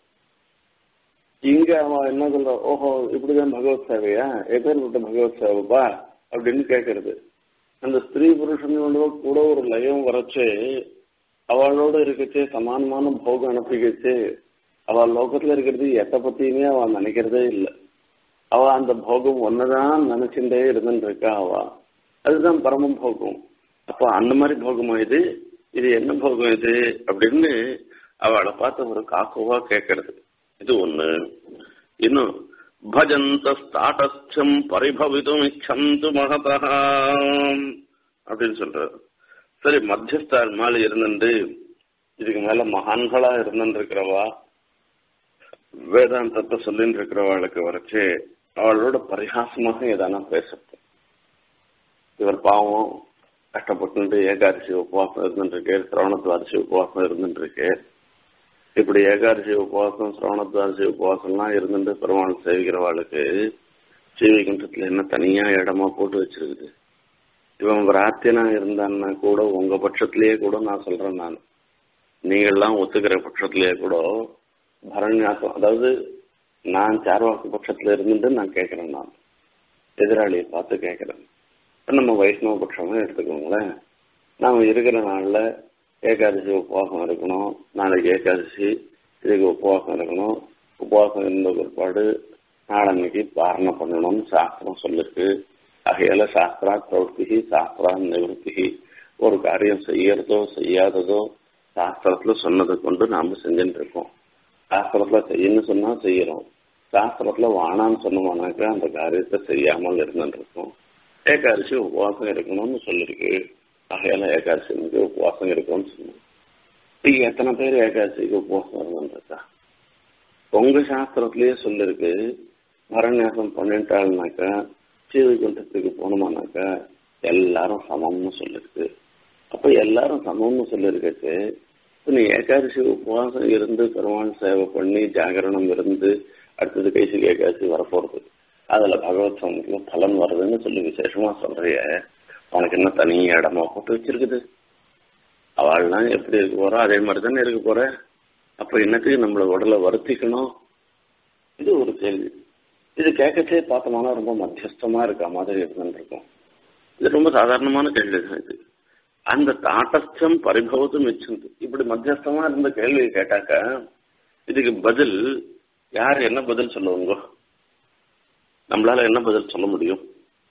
இங்க அவன் என்ன சொல்ற ஓஹோ இப்படிதான் பகவத் சேவையா எப்பேற்பட்ட பகவத் சேவைப்பா அப்படின்னு கேட்கறது அந்த ஸ்திரீ புருஷனோட கூட ஒரு லயம் வரைச்சு அவளோட இருக்கச்சு சமானமான போகம் அனுப்பிக்கிச்சு அவள் லோகத்துல இருக்கிறது எதை பத்தியுமே அவன் நினைக்கிறதே இல்லை அவ அந்த போகம் ஒன்னதான் நினைச்சுட்டே இருந்துட்டு இருக்கா அவ அதுதான் பரம போகம் அப்ப அந்த மாதிரி போகமா இது இது என்ன போகம் இது அப்படின்னு அவளை பார்த்து ஒரு காக்குவா கேட்கறது இது ஒண்ணு இன்னும் பஜந்தஸ்தாட்டஸ்தம் பரிபவித்தும் இச்சந்து மகதா அப்படின்னு சொல்றாரு சரி மத்தியஸ்தார் மேல இருந்துட்டு இதுக்கு மேல மகான்களா இருந்துட்டு இருக்கிறவா வேதாந்தத்தை சொல்லிட்டு இருக்கிறவாளுக்கு வரைச்சு அவளோட பரிகாசமாக எதானா பேசுறது இவர் பாவம் கஷ்டப்பட்டு ஏகாதசி உபவாசம் இருந்துருக்கு சிரவணத்வாரிசி உபவாசம் இருந்துருக்கு இப்படி ஏகாதசி உபவாசம் சிரவணத்வாரிசி உபவாசம்லாம் இருந்துட்டு பெருமாள் சேவிக்கிறவாளுக்கு ஸ்ரீவைகுண்டத்துல என்ன தனியா இடமா போட்டு வச்சிருக்குது இவன் பிரார்த்தியனா இருந்தான்னா கூட உங்க பட்சத்திலேயே கூட நான் சொல்றேன் நான் நீங்கள்லாம் ஒத்துக்கிற பட்சத்திலேயே கூட பரண்யாசம் அதாவது நான் சார்வாக்கு பட்சத்துல இருந்துட்டு நான் கேட்கிறேன் நான் எதிராளியை பார்த்து கேட்கிறேன் நம்ம வைஷ்ணவ பட்சமா எடுத்துக்கோங்களேன் நாம இருக்கிற நாள்ல ஏகாதசி உபவாசம் இருக்கணும் நாளைக்கு ஏகாதசி இதுக்கு உபவாசம் இருக்கணும் உபவாசம் இருந்த பிற்பாடு நாளன்னைக்கு பாரணம் பண்ணணும்னு சாஸ்திரம் சொல்லிருக்கு ஆகையால சாஸ்திரா பிரவர்த்தி சாஸ்திரா நிவர்த்தி ஒரு காரியம் செய்யறதோ செய்யாததோ சாஸ்திரத்துல சொன்னதை கொண்டு நாம செஞ்சுட்டு இருக்கோம் சாஸ்திரத்துல செய்யணும்னு சொன்னா செய்யறோம் சாஸ்திரத்துல வானான்னு சொன்னோம்னாக்கா அந்த காரியத்தை செய்யாமல் இருந்துட்டு இருக்கோம் ஏகாதசி உபவாசம் இருக்கணும்னு சொல்லிருக்கு ஆகையால ஏகாதசிக்கு உபவாசம் இருக்கும்னு சொன்னோம் நீங்க எத்தனை பேர் ஏகாதசிக்கு உபவாசம் இருந்துருக்கா உங்க சாஸ்திரத்திலேயே சொல்லிருக்கு பரநியாசம் பண்ணிட்டாள்னாக்கா ஸ்ரீவைகுண்டத்துக்கு போனோமானாக்கா எல்லாரும் சமம்னு சொல்லிருக்கு அப்ப எல்லாரும் சமம்னு சொல்லிருக்கச்சு நீ ஏகாதசி உபவாசம் இருந்து பெருமாள் சேவை பண்ணி ஜாகரணம் இருந்து அடுத்தது கைசி ஏகாதசி வரப்போறது அதுல பகவத் சமத்துல பலன் வருதுன்னு சொல்லி விசேஷமா சொல்றிய உனக்கு என்ன தனி இடமா போட்டு வச்சிருக்குது அவள்லாம் எப்படி இருக்க போறா அதே மாதிரி தானே இருக்க போற அப்ப என்னத்துக்கு நம்மள உடலை வருத்திக்கணும் இது ஒரு கேள்வி இது கேட்கச்சே பார்த்தோம்னா ரொம்ப மத்தியஸ்தமா இருக்க மாதிரி இருந்துருக்கும் இது ரொம்ப சாதாரணமான கேள்வி தான் இது அந்த தாட்டஸ்தம் பரிபவத்தும் மிச்சந்து இப்படி மத்தியஸ்தமா இருந்த கேள்வி கேட்டாக்க இதுக்கு பதில் யார் என்ன பதில் சொல்லுவாங்க நம்மளால என்ன பதில் சொல்ல முடியும்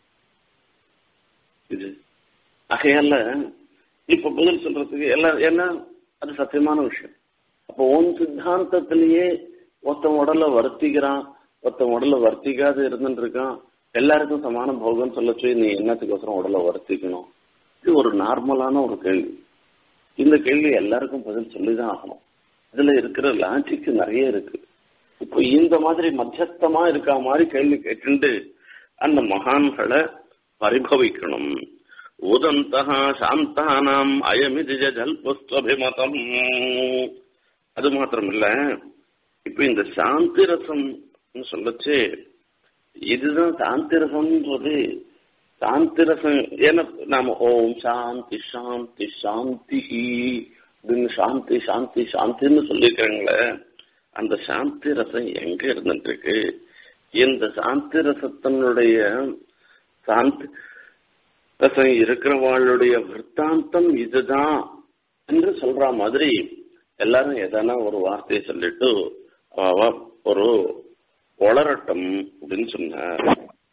இது ஆகையால இப்ப பதில் சொல்றதுக்கு எல்லாம் ஏன்னா அது சத்தியமான விஷயம் அப்போ உன் சித்தாந்தத்திலேயே ஒருத்தன் உடலை வருத்திக்கிறான் ஒருத்தன் உடலை வர்த்திக்காத இருந்துட்டு இருக்கான் எல்லாருக்கும் சமான போகம்னு சொல்லச்சு நீ என்னத்துக்கோசரம் உடலை வருத்திக்கணும் இது ஒரு நார்மலான ஒரு கேள்வி இந்த கேள்வி எல்லாருக்கும் பதில் சொல்லிதான் ஆகணும் இதுல இருக்கிற லாஜிக் நிறைய இருக்கு இப்போ இந்த மாதிரி மத்தியஸ்தமா இருக்கா மாதிரி கேள்வி கேட்டுண்டு அந்த மகான்களை பரிபவிக்கணும் உதந்தா சாந்தானாம் அயமிதி ஜல்பஸ்வபிமதம் அது மாத்திரம் இல்ல இப்ப இந்த சாந்தி ரசம் சொல்லச்சு இதுதான் சாந்தி ரசம்ன்றது சாந்தி ரசம் ஏன்னா நாம ஓம் சாந்தி சாந்தி சாந்தி அப்படின்னு சாந்தி சாந்தி சாந்தின்னு சொல்லியிருக்காங்களே அந்த சாந்தி ரசம் எங்க இருந்துட்டு இருக்கு இந்த சாந்தி ரசத்தினுடைய சாந்தி ரசம் இருக்கிறவாளுடைய விற்த்தாந்தம் இதுதான் என்று சொல்ற மாதிரி எல்லாரும் எதனா ஒரு வார்த்தையை சொல்லிட்டு அவ ஒரு ஒளரட்டம் அப்படின்னு சொன்னார்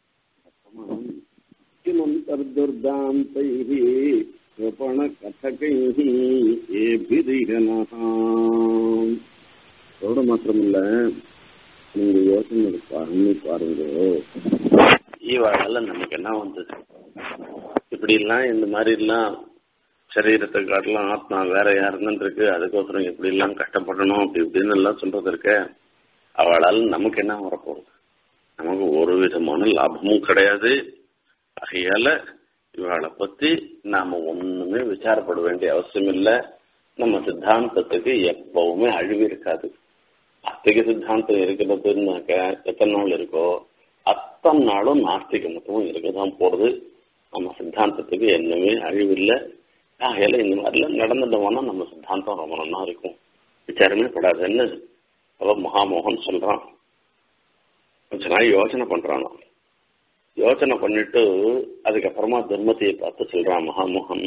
கிமந்தர்தாந்தைः கிருபணகதகைः ஏபிரிகனः அதோட மாத்திரமில்ல நீங்க யோசனை பண்ணி பாருங்க இவாளால நமக்கு என்ன வந்தது இப்படி எல்லாம் இந்த மாதிரி எல்லாம் சரீரத்தை காட்டலாம் ஆத்மா வேற யாருன்னு இருக்கு அதுக்கோசரம் இப்படி எல்லாம் கஷ்டப்படணும் அப்படி இப்படின்னு எல்லாம் சொல்றது இருக்க அவளால் நமக்கு என்ன வரப்போகுது நமக்கு ஒரு விதமான லாபமும் கிடையாது ஆகையால இவளை பத்தி நாம ஒண்ணுமே விசாரப்பட வேண்டிய அவசியம் இல்லை நம்ம சித்தாந்தத்துக்கு எப்பவுமே அழிவு இருக்காது அத்திக சித்தாந்தம் இருக்கிறதுனாக்க எத்தனை நாள் இருக்கோ அத்தனை நாளும் நாஸ்திக மொத்தமும் இருக்கதான் போறது நம்ம சித்தாந்தத்துக்கு என்னமே அழிவு இல்லை ஆகையால இந்த மாதிரிலாம் நடந்துட்டோம்னா நம்ம சித்தாந்தம் ரொம்ப நல்லா இருக்கும் விசாரமே படாதுன்னு அவ மகாமோகன் சொல்றான் கொஞ்ச நாள் யோசனை பண்றானோ யோசனை பண்ணிட்டு அதுக்கப்புறமா தர்மத்தையை பார்த்து சொல்றான் மகாமோகன்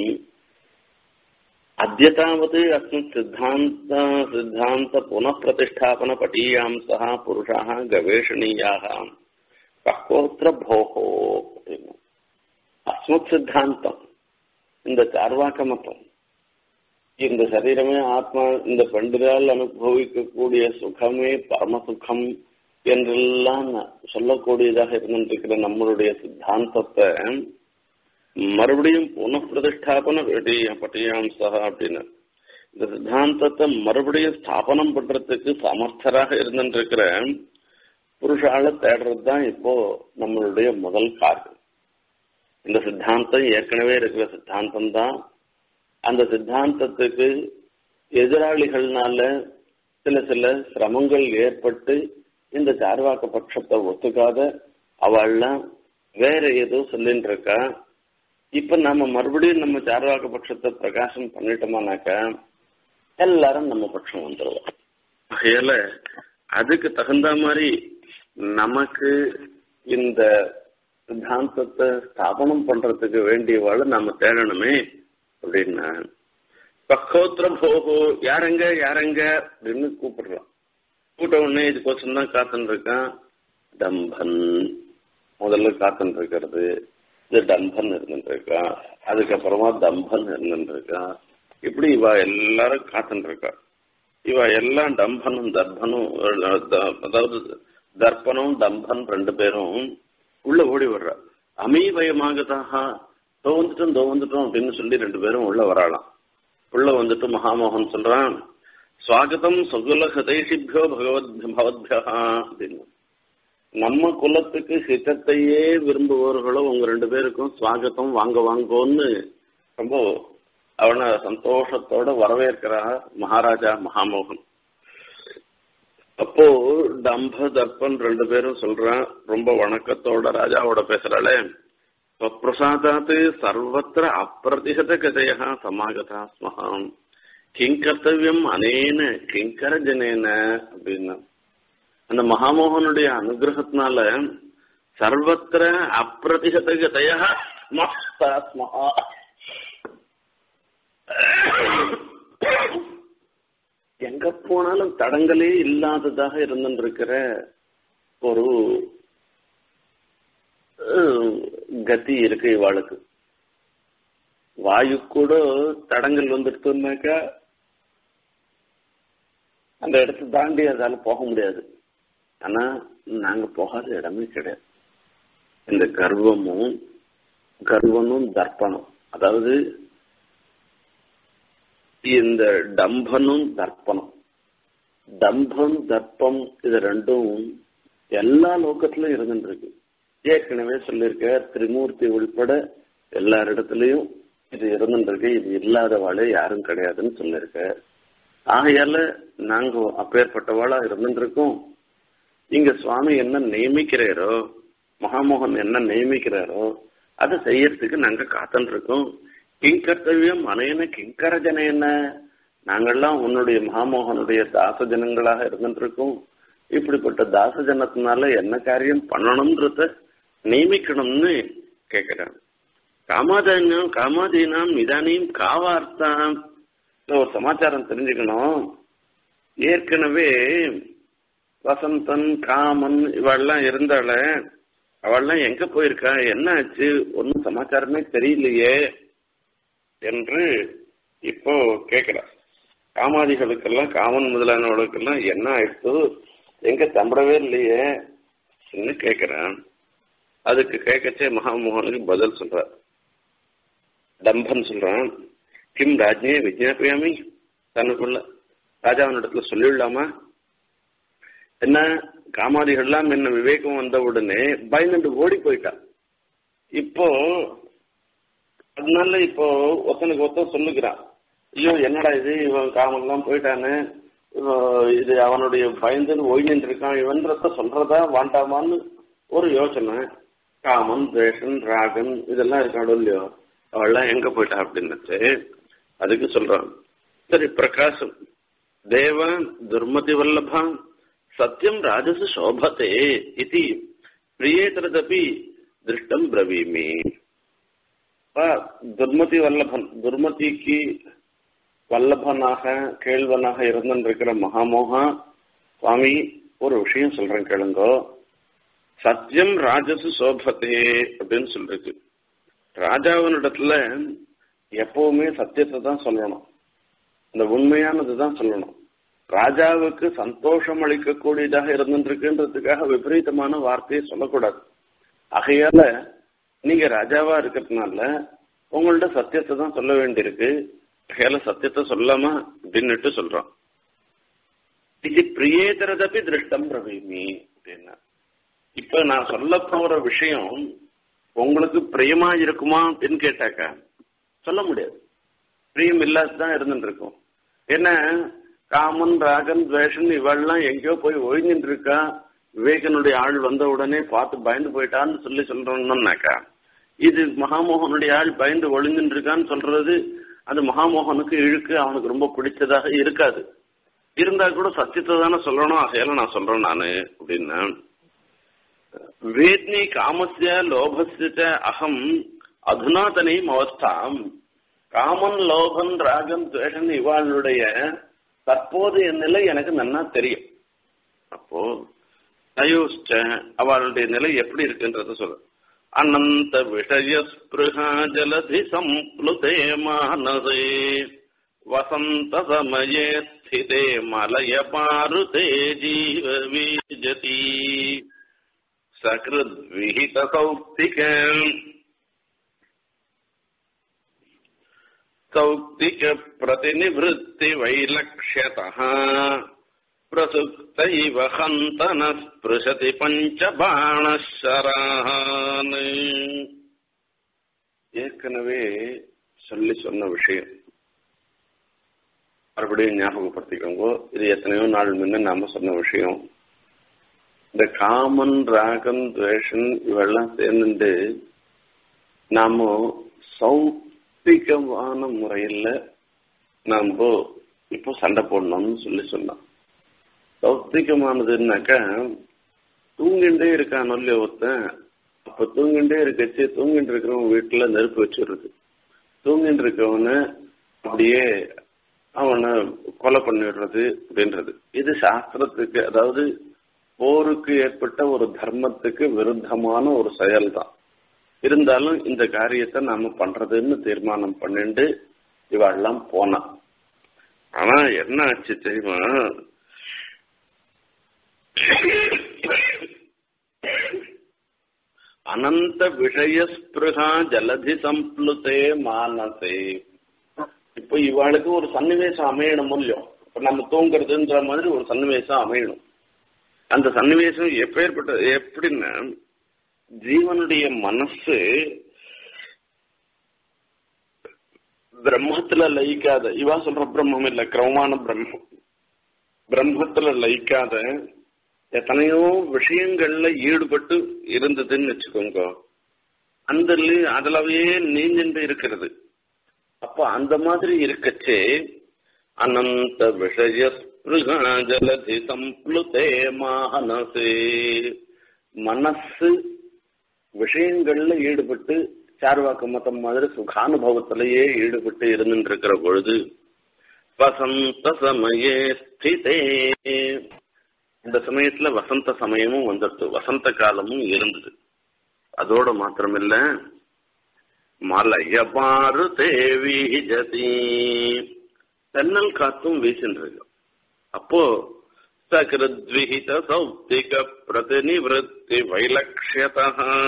அத்தியதாவது அஸ்மின் சித்தாந்த சித்தாந்த புனப்பிரதிஷ்டாபன பட்டீயாம் சக புருஷா கவேஷணீயாக பக்வோத்திர போகோ அப்படின்னு அஸ்மத் சித்தாந்தம் இந்த சார்வாக்க மதம் இந்த சரீரமே ஆத்மா இந்த பண்டிதால் அனுபவிக்கக்கூடிய சுகமே பரம சுகம் என்றெல்லாம் சொல்லக்கூடியதாக இருந்திருக்கிற நம்மளுடைய சித்தாந்தத்தை மறுபடியும் புனப்பிரதிஷ்டாபன பட்டியாம்சா அப்படின்னு இந்த சித்தாந்தத்தை மறுபடியும் ஸ்தாபனம் பண்றதுக்கு சமர்த்தராக இருந்துருக்கிற புருஷால தேடுறது தான் இப்போ நம்மளுடைய முதல் காரியம் இந்த சித்தாந்தம் ஏற்கனவே இருக்கிற சித்தாந்தம் தான் அந்த சித்தாந்தத்துக்கு எதிராளிகள்னால சில சில சிரமங்கள் ஏற்பட்டு இந்த சார்வாக்க பட்சத்தை ஒத்துக்காத அவள்லாம் வேற ஏதோ சொல்லிட்டு இருக்கா இப்ப நம்ம மறுபடியும் நம்ம சார்வாக்க பட்சத்தை பிரகாசம் பண்ணிட்டோமானாக்கா எல்லாரும் நம்ம பட்சம் வந்துருவோம் ஆகையால அதுக்கு தகுந்த மாதிரி நமக்கு இந்த சித்தாந்தத்தை ஸ்தாபனம் பண்றதுக்கு வேண்டியவாள் நாம தேடணுமே அப்படின்னா பக்கோத்திர போகோ யாருங்க யாருங்க அப்படின்னு கூப்பிடுறோம் கூட்ட உடனே இதுக்கோசம் தான் காத்துன்னு இருக்கான் டம்பன் முதல்ல காத்துன்னு இருக்கிறது இது டம்பன் இருந்துட்டு இருக்கான் அதுக்கப்புறமா தம்பன் இருந்துட்டு இருக்கான் இப்படி இவ எல்லாரும் காத்துன்னு இருக்கா இவ எல்லாம் டம்பனும் தர்பனும் அதாவது தர்ப்பனும் டம்பன் ரெண்டு பேரும் உள்ள ஓடி வர்றா அமீபயமாகதாக தோ வந்துட்டோம் தோ வந்துட்டோம் அப்படின்னு சொல்லி ரெண்டு பேரும் உள்ள வராளாம் உள்ள வந்துட்டு மகாமோகன் சொல்றான் சுவாகதம் சுகுல ஹதேஷிபியோ பகவத் பகவத்யா அப்படின்னு நம்ம குலத்துக்கு ஹிதத்தையே விரும்புபவர்களோ உங்க ரெண்டு பேருக்கும் சுவாகத்தம் வாங்க வாங்கோன்னு ரொம்ப அவனை சந்தோஷத்தோட வரவேற்கிறா மகாராஜா மகாமோகன் அப்போ டம்ப தர்ப்பன் ரெண்டு பேரும் சொல்றான் ரொம்ப வணக்கத்தோட ராஜாவோட பேசுறாளே பிரசாதாத்து சர்வத்திர அப்பிரதிகத கதையா சமாகதா ஸ்மஹாம் கிங் கர்த்தவியம் அனேன கிங்கர ஜனேன அப்படின்னா அந்த மகாமோகனுடைய அனுகிரகத்தினால சர்வத்திர அப்பிரதிகத கதையா ஸ்மஹா எங்க போனாலும் தடங்களே இல்லாததாக இருந்துருக்கிற ஒரு கதி இருக்கு இவாளுக்கு வாயு கூட தடங்கள் வந்துடுத்துனாக்கா அந்த இடத்த தாண்டி அதால போக முடியாது ஆனா நாங்க போகாத இடமே கிடையாது இந்த கர்வமும் கர்வமும் தர்ப்பணம் அதாவது இந்த டம்பனும் தர்ப்பணம் டம்பம் தர்ப்பம் இது ரெண்டும் எல்லா லோக்கத்திலும் இருந்துருக்கு ஏற்கனவே சொல்லியிருக்க திரிமூர்த்தி உள்பட எல்லாரிடத்துலயும் இது இருந்துருக்கு இது இல்லாதவாளே யாரும் கிடையாதுன்னு சொல்லியிருக்க ஆகையால நாங்க அப்பேற்பட்டவாளா இருந்துருக்கோம் இங்க சுவாமி என்ன நியமிக்கிறாரோ மகாமோகன் என்ன நியமிக்கிறாரோ அதை செய்யறதுக்கு நாங்க காத்துட்டு இருக்கோம் கிங்கர்த்தவியம் அனையன கிங்கர ஜன என்ன நாங்கள்லாம் உன்னுடைய மகாமோகனுடைய தாச ஜனங்களாக இருந்துட்டு இருக்கோம் இப்படிப்பட்ட தாச ஜனத்தினால என்ன காரியம் பண்ணணும்ன்றத நியமிக்கணும்னு கேட்கிறான் காமாதீனம் காமாதீனாம் இதானியும் காவார்த்தாம் ஒரு சமாச்சாரம் தெரிஞ்சுக்கணும் ஏற்கனவே வசந்தன் காமன் இவெல்லாம் இருந்தால அவள்லாம் எங்க போயிருக்கா என்ன ஆச்சு ஒன்னும் சமாச்சாரமே தெரியலையே என்று இப்போ கேட்கிறார் காமாதிகளுக்கெல்லாம் காமன் முதலானவர்களுக்கெல்லாம் என்ன ஆயிடுச்சு எங்க தம்படவே இல்லையே என்ன கேட்கிறேன் அதுக்கு கேட்கச்சே மகாமோகனுக்கு பதில் சொல்றார் டம்பன் சொல்றான் கிம் ராஜ்யே விஜயாபியாமி தனக்குள்ள ராஜாவினிடத்துல சொல்லிவிடலாமா என்ன காமாதிகள்லாம் என்ன விவேகம் வந்த உடனே பயந்துட்டு ஓடி போயிட்டான் இப்போ அதனால இப்போ ஒருத்தனுக்கு ஒருத்தன் சொல்லுகிறான் ஐயோ என்னடா இது இவன் காமெல்லாம் போயிட்டானு இது அவனுடைய பயந்து ஒய்நின்று இருக்கான் இவன்றத சொல்றதா வாண்டாமான்னு ஒரு யோசனை காமன் துவேஷன் ராகன் இதெல்லாம் இருக்காடோ இல்லையோ அவள்லாம் எங்க போயிட்டா அப்படின்னு அதுக்கு சொல்றான் சரி பிரகாசம் தேவ துர்மதி வல்லபா சத்தியம் ராஜசு சோபத்தே இது பிரியேதரதபி திருஷ்டம் பிரவீமி துர்மதி வல்லபன் துர்மதிக்கு வல்லபனாக கேள்வனாக இருந்திருக்கிற மகாமோகா சுவாமி ஒரு விஷயம் சொல்றேன் கேளுங்கோ சத்தியம் ராஜசு சோபத்தே அப்படின்னு சொல்றது ராஜாவினிடத்துல எப்பவுமே சத்தியத்தை தான் சொல்லணும் இந்த உண்மையானது தான் சொல்லணும் ராஜாவுக்கு சந்தோஷம் அளிக்கக்கூடியதாக இருந்துருக்குன்றதுக்காக விபரீதமான வார்த்தையை சொல்லக்கூடாது ஆகையால நீங்க ராஜாவா இருக்கிறதுனால உங்கள்ட்ட சத்தியத்தை தான் சொல்ல வேண்டியிருக்கு ஆகையால சத்தியத்தை சொல்லாமா அப்படின்னுட்டு சொல்றோம் இது பிரியேதரதப்பி திருஷ்டம் பிரவீமி அப்படின்னா இப்ப நான் சொல்ல போற விஷயம் உங்களுக்கு பிரியமா இருக்குமா அப்படின்னு கேட்டாக்கா சொல்ல முடியாது பிரியம் இல்லாததான் இருந்துட்டு இருக்கும் ஏன்னா காமன் ராகன் துவேஷன் இவெல்லாம் எங்கேயோ போய் ஒழிஞ்சுட்டு இருக்கா விவேகனுடைய ஆள் வந்த உடனே பார்த்து பயந்து போயிட்டான்னு சொல்லி சொல்றோம்னாக்கா இது மகாமோகனுடைய ஆள் பயந்து ஒளிஞ்சுட்டு இருக்கான்னு சொல்றது அது மகாமோகனுக்கு இழுக்கு அவனுக்கு ரொம்ப பிடிச்சதாக இருக்காது இருந்தா கூட சத்தியத்தை தானே சொல்லணும் ஆகையால நான் சொல்றேன் நானு அப்படின்னா வேத்னி காமஸ்ய லோபஸ்ய அகம் அதுனாதனையும் அவஸ்தாம் காமன் லோபன் ராகன் துவேஷன் இவாளுடைய தற்போதைய நிலை எனக்கு நன்னா தெரியும் அப்போ தயோஷ்ட அவளுடைய நிலை எப்படி இருக்குன்றத சொல்ற அனந்த விஷய ஸ்பிருகா ஜலதி சம்ப்ளுதே மானதே வசந்த சமயே ஸ்திதே மலய பாருதே ஜீவ வீஜதி சகிருத் விஹித சௌக்திகம் सौक्तिक प्रतिनिवृत्ति वैलक्ष्यतः प्रसुप्तैव हन्तन स्पृशति பஞ்சபாணரான் ஏற்கனவே சொல்லி சொன்ன விஷயம் மறுபடியும் ஞாபகப்படுத்திக்கோங்க இது எத்தனையோ நாள் முன்ன நாம சொன்ன விஷயம் இந்த காமன் ராகம் துவேஷன் இவெல்லாம் சேர்ந்துட்டு நாம சௌ சௌத்திகமான முறையில் நாம் இப்போ சண்டை போடணும்னு சொல்லி சொன்னோம் சௌத்திகமானதுன்னாக்கா தூங்கிண்டே இருக்கான் இல்லையா ஒருத்தன் அப்ப தூங்கிண்டே இருக்கச்சு தூங்கிட்டு இருக்கிறவன் வீட்டுல நெருப்பு வச்சிடுறது தூங்கிட்டு இருக்கவன அப்படியே அவனை கொலை பண்ணிடுறது அப்படின்றது இது சாஸ்திரத்துக்கு அதாவது போருக்கு ஏற்பட்ட ஒரு தர்மத்துக்கு விருத்தமான ஒரு செயல் தான் இருந்தாலும் இந்த காரியத்தை நாம பண்றதுன்னு தீர்மானம் பண்ணிட்டு இவாள்லாம் போனான் ஆனா என்ன ஆச்சு தெரியுமா அனந்த விஷய ஸ்பிருகா ஜலதி சம்ப்ளுதே மானசே இப்போ இவாளுக்கு ஒரு சன்னிவேசம் அமையணும் இல்லையோ இப்ப நம்ம தூங்குறதுன்ற மாதிரி ஒரு சன்னிவேசம் அமையணும் அந்த சன்னிவேசம் எப்பேற்பட்ட எப்படின்னா ஜீவனுடைய மனசு பிரம்மத்துல லயிக்காத இவா சொல்ற பிரம்மம் இல்ல கிரமமான பிரம்மம் பிரம்மத்துல லயிக்காத எத்தனையோ விஷயங்கள்ல ஈடுபட்டு இருந்ததுன்னு வச்சுக்கோங்க அந்த அதுலவே நீஞ்சிட்டு இருக்கிறது அப்ப அந்த மாதிரி இருக்கச்சே அனந்த விஷய ஜலதி சம்ப்ளுதே மானசே மனசு விஷயங்கள்ல ஈடுபட்டு சார்வாக்கு மதம் மாதிரி சுகானுபவத்திலேயே ஈடுபட்டு இருந்துட்டு இருக்கிற பொழுது வசந்த சமயே ஸ்திதே இந்த சமயத்துல வசந்த சமயமும் வந்துடுது வசந்த காலமும் இருந்தது அதோட மாத்திரமில்ல மலையபாறு தேவி ஜதி தென்னல் காத்தும் வீசின்றது அப்போ சகிருத்விஹித சௌப்திக பிரதிநிவத்தி வைலக்ஷதா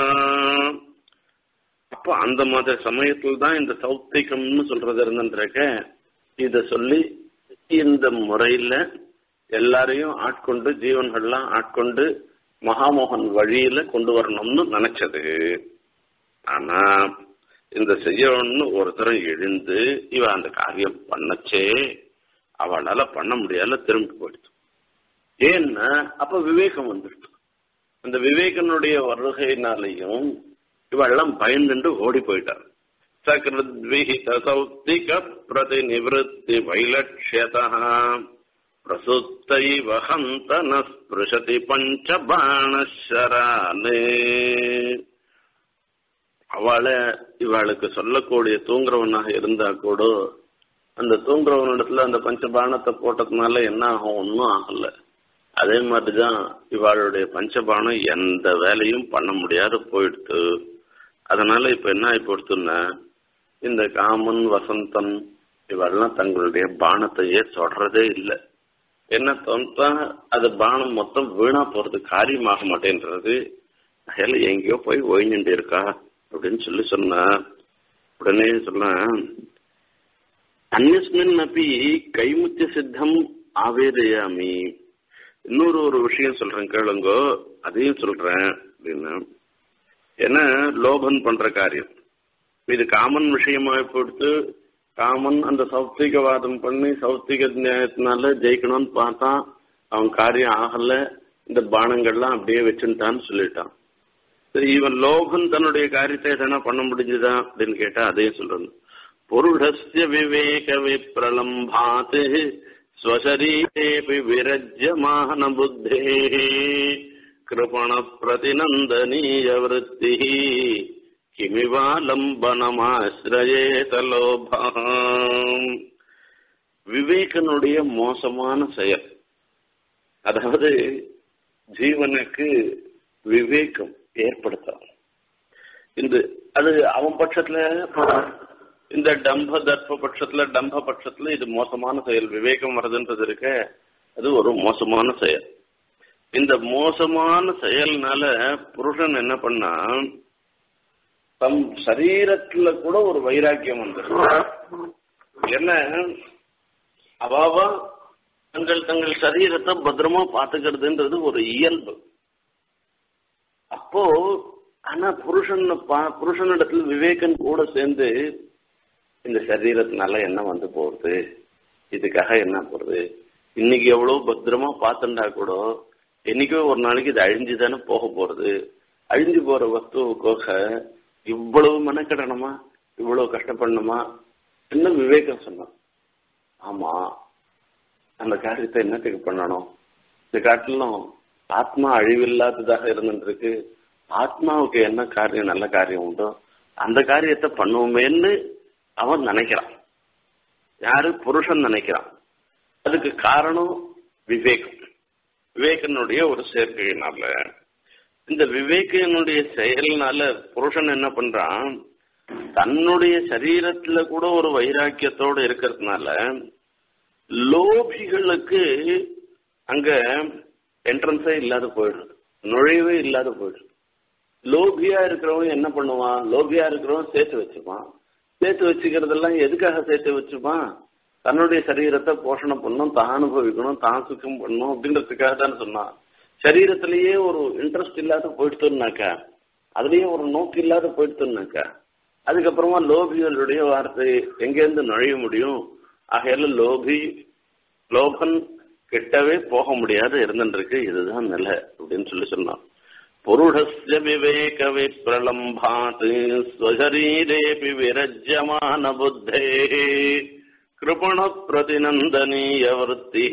அப்ப அந்த மாதிரி சமயத்துல தான் இந்த சௌப்திகம்னு சொல்றது இருந்துருக்க இத சொல்லி இந்த முறையில எல்லாரையும் ஆட்கொண்டு ஜீவன்கள்லாம் ஆட்கொண்டு மகாமோகன் வழியில கொண்டு வரணும்னு நினைச்சது ஆனா இந்த செய்யணும்னு ஒருத்தரம் எழுந்து இவ அந்த காரியம் பண்ணச்சே அவளால பண்ண முடியாத திரும்பி போயிடுச்சு ஏன்னா அப்ப விவேகம் வந்துடுச்சு அந்த விவேகனுடைய வருகையினாலையும் இவெல்லாம் பயந்துட்டு ஓடி போயிட்டார் சகிருத்விஹித சௌத்திக பிரதிநிவத்தி வைலட்சியதா பிரசுத்தைவ ஹந்தன ஸ்பிருஷதி பஞ்சபாணசரானே அவளை இவளுக்கு சொல்லக்கூடிய தூங்குறவனாக இருந்தா கூட அந்த தூங்குறவனிடத்துல அந்த பஞ்சபாணத்தை போட்டதுனால என்ன ஆகும் ஒன்றும் ஆகல அதே மாதிரிதான் இவாளுடைய பஞ்சபானம் எந்த வேலையும் பண்ண முடியாத போயிடுத்து அதனால இப்ப என்ன ஆகி போடுத்துன்னா இந்த காமன் வசந்தன் இவெல்லாம் தங்களுடைய பானத்தையே தொடறதே இல்லை என்ன தொந்தா அது பானம் மொத்தம் வீணா போறது காரியமாக மாட்டேன்றது அதில் எங்கேயோ போய் ஒழிஞ்சுட்டு இருக்கா அப்படின்னு சொல்லி சொன்ன உடனே சொன்ன அந்நியஸ்மின் அப்பி கைமுத்திய சித்தம் ஆவேதையாமி இன்னொரு ஒரு விஷயம் சொல்றேன் கேளுங்கோ அதையும் சொல்றேன் அப்படின்னு ஏன்னா லோபன் பண்ற காரியம் இது காமன் விஷயமா கொடுத்து காமன் அந்த சௌத்திகவாதம் பண்ணி சௌத்திக நியாயத்தினால ஜெயிக்கணும்னு பார்த்தா அவன் காரியம் ஆகல இந்த பானங்கள்லாம் அப்படியே வச்சுட்டான்னு சொல்லிட்டான் சரி இவன் லோகன் தன்னுடைய காரியத்தை எதனா பண்ண முடிஞ்சுதா அப்படின்னு கேட்டா அதே சொல்லணும் புருடஸ்ய விவேக விப்ரலம்பாத் ஸ்வசரீரேபி விரஜ்யமான புத்தே கிருபண பிரதிநந்தனீய விருத்தி கிமிவாலம்பனமாசிரயேத லோபாம் விவேகனுடைய மோசமான செயல் அதாவது ஜீவனுக்கு விவேகம் ஏற்படுத்தும் இந்த அது அவன் பட்சத்துல இந்த டம்ப தர்ப்ப பட்சத்துல டம்ப பட்சத்துல இது மோசமான செயல் விவேகம் வருதுன்றது இருக்க அது ஒரு மோசமான செயல் இந்த மோசமான செயல்னால புருஷன் என்ன பண்ணா தம் சரீரத்துல கூட ஒரு வைராக்கியம் வந்துடும் என்ன அவாவா தங்கள் தங்கள் சரீரத்தை பத்திரமா பாத்துக்கிறதுன்றது ஒரு இயல்பு அப்போ ஆனா புருஷன் புருஷனிடத்துல விவேகன் கூட சேர்ந்து இந்த சரீரத்தினால என்ன வந்து போறது இதுக்காக என்ன போறது இன்னைக்கு எவ்வளவு பத்திரமா பார்த்துட்டா கூட என்னைக்கோ ஒரு நாளைக்கு இது அழிஞ்சு தானே போக போறது அழிஞ்சு போற வஸ்துவுக்காக இவ்வளவு மெனக்கிடணுமா இவ்வளவு கஷ்டப்படணுமா என்ன விவேகம் சொன்னான் ஆமா அந்த காரியத்தை என்னத்துக்கு பண்ணணும் இந்த காட்டிலும் ஆத்மா அழிவில்லாததாக இருந்துருக்கு ஆத்மாவுக்கு என்ன காரியம் நல்ல காரியம் உண்டோ அந்த காரியத்தை பண்ணுவோமேன்னு அவன் நினைக்கிறான் யாரு புருஷன் நினைக்கிறான் அதுக்கு காரணம் விவேகம் விவேகனுடைய ஒரு சேர்க்கையினால இந்த விவேகனுடைய செயல்னால புருஷன் என்ன பண்றான் தன்னுடைய சரீரத்துல கூட ஒரு வைராக்கியத்தோட இருக்கிறதுனால லோபிகளுக்கு அங்க என்ட்ரன்ஸே இல்லாத போயிடுது நுழைவே இல்லாத போயிடுது லோபியா இருக்கிறவன் என்ன பண்ணுவான் லோபியா இருக்கிறவன் சேர்த்து வச்சுப்பான் சேர்த்து வச்சுக்கிறதெல்லாம் எதுக்காக சேர்த்து வச்சுப்பான் தன்னுடைய சரீரத்தை போஷணம் பண்ணணும் தான் அனுபவிக்கணும் தான் சுத்தம் பண்ணணும் அப்படின்றதுக்காக தான் சொன்னான் சரீரத்திலேயே ஒரு இன்ட்ரெஸ்ட் இல்லாத போயிடுத்தோம்னாக்கா அதுலயே ஒரு நோக்கு இல்லாத போயிடுத்தோம்னாக்கா அதுக்கப்புறமா லோபிகளுடைய வார்த்தை எங்கேருந்து நுழைய முடியும் ஆகையால லோபி லோபன் கிட்டவே போக முடியாத இருந்துருக்கு இதுதான் நிலை அப்படின்னு சொல்லி சொன்னான் புருடஸ்ய விவேக விப்ரலம்பாத் ஸ்வசரீரேபி விரஜ்யமான புத்தே கிருபண பிரதிநந்தனீய விற்பி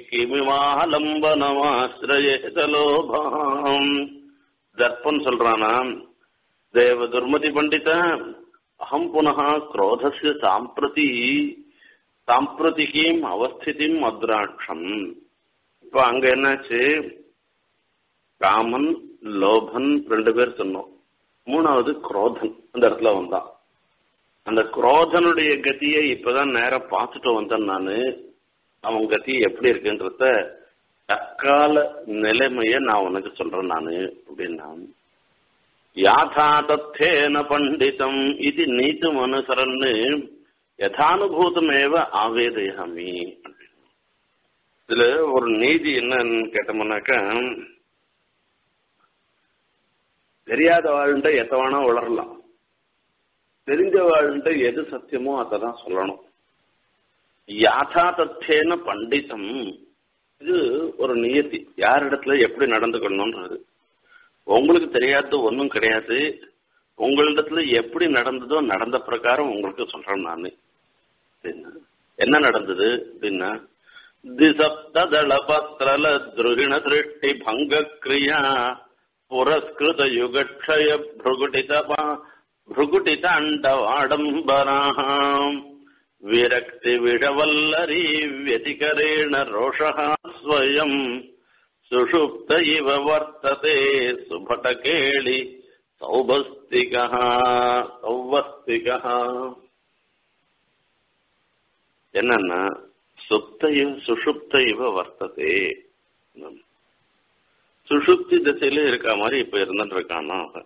கிமிமாலம்பனமாசிரயேதலோபாம் தர்ப்பன் சொல்றானா தேவ துர்மதி பண்டித அகம் புனः क्रोधस्य சாம்பிரதி சாம்பிரதிகீம் அவஸ்திதிம் அத்ராட்சம் இப்ப அங்க என்னாச்சு காமன் லோபன் ரெண்டு பேர் சொன்னோம் மூணாவது குரோதன் அந்த இடத்துல வந்தான் அந்த குரோதனுடைய கதியை இப்பதான் நேரம் பார்த்துட்டு வந்தேன் நானு அவன் கதி எப்படி இருக்குன்றத தற்கால நிலைமைய நான் உனக்கு சொல்றேன் நானு அப்படின்னா யாதா தத்தேன பண்டிதம் இது நீத்தும் அனுசரன்னு யதானுபூதமேவ ஆவேதயாமி இதுல ஒரு நீதி என்னன்னு கேட்டோம்னாக்கா தெரியாத வாழ்ந்த எத்தவானா உளரலாம் தெரிஞ்ச வாழ்ந்த எது சத்தியமோ அதை தான் சொல்லணும் யாதா தத்தேன பண்டிதம் இது ஒரு நியத்தி யாரிடத்துல எப்படி நடந்துக்கணும்ன்றது உங்களுக்கு தெரியாதது ஒன்றும் கிடையாது உங்களிடத்துல எப்படி நடந்ததோ நடந்த பிரகாரம் உங்களுக்கு சொல்றேன் நான் என்ன நடந்தது அப்படின்னா திசப்தள பத்ரல திருகிண திருஷ்டி பங்க கிரியா புரஸ்கிருத யுகக்ஷய भृगुटित भृगुटित अण्डवाडम्बराम् विरक्ति विडवल्लरी व्यतिकरेण रोषः स्वयम् सुषुप्त इव वर्तते सुभटकेळि सौभस्तिकः सौवस्तिकः என்னன்னா சுப்த இவ சுஷுப்த இவ வர்த்ததே சுஷுப்தி திசையில இருக்க மாதிரி இப்ப இருந்துட்டு இருக்கானா அவன்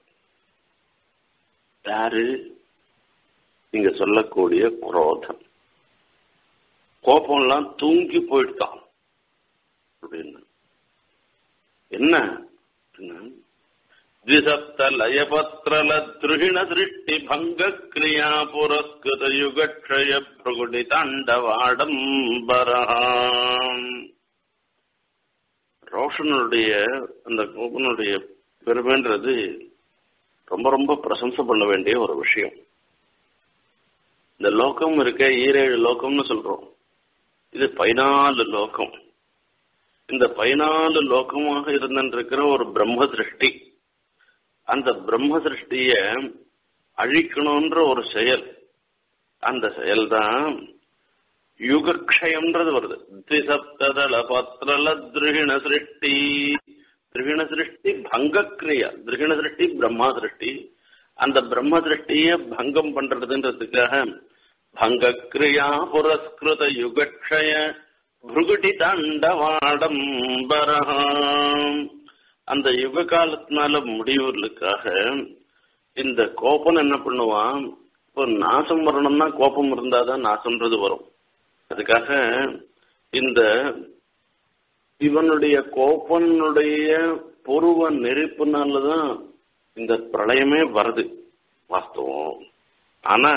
யாரு நீங்க சொல்லக்கூடிய குரோதம் கோபம்லாம் தூங்கி போயிட்டான் அப்படின்னு என்ன द्विसप्त लयपत्रल दृहिण दृष्टि भंग क्रिया पुरस्कृत युगक्षय பிரகுடிதாண்டவாடம்பரம் ரோஷனுடைய அந்த கோபனுடைய பெருமைன்றது ரொம்ப ரொம்ப பிரசம்சை பண்ண வேண்டிய ஒரு விஷயம் இந்த லோகம் இருக்க ஈரேழு லோகம்னு சொல்றோம் இது பதினாலு லோகம் இந்த பதினாலு லோகமாக இருந்திருக்கிற ஒரு பிரம்ம திருஷ்டி அந்த பிரம்ம திருஷ்டிய அழிக்கணும்ன்ற ஒரு செயல் அந்த செயல்தான் யுகக்ஷயம்ன்றது வருது திசப்ததள பத்ரல திருகிண சிருஷ்டி திருகிண சிருஷ்டி பங்க கிரியா திருகிண சிருஷ்டி பிரம்மா திருஷ்டி அந்த பிரம்ம திருஷ்டிய பங்கம் பண்றதுன்றதுக்காக பங்க கிரியா புரஸ்கிருத யுகக்ஷய புருகுடி தண்டவாடம்பரம் அந்த யுக காலத்தினால முடிவுகளுக்காக இந்த கோபம் என்ன பண்ணுவான் இப்போ நாசம் வரணும்னா கோபம் இருந்தாதான் நாசம்ன்றது வரும் அதுக்காக இந்த இவனுடைய கோபனுடைய பூர்வ நெருப்புனாலதான் இந்த பிரளயமே வருது வாஸ்தவம் ஆனா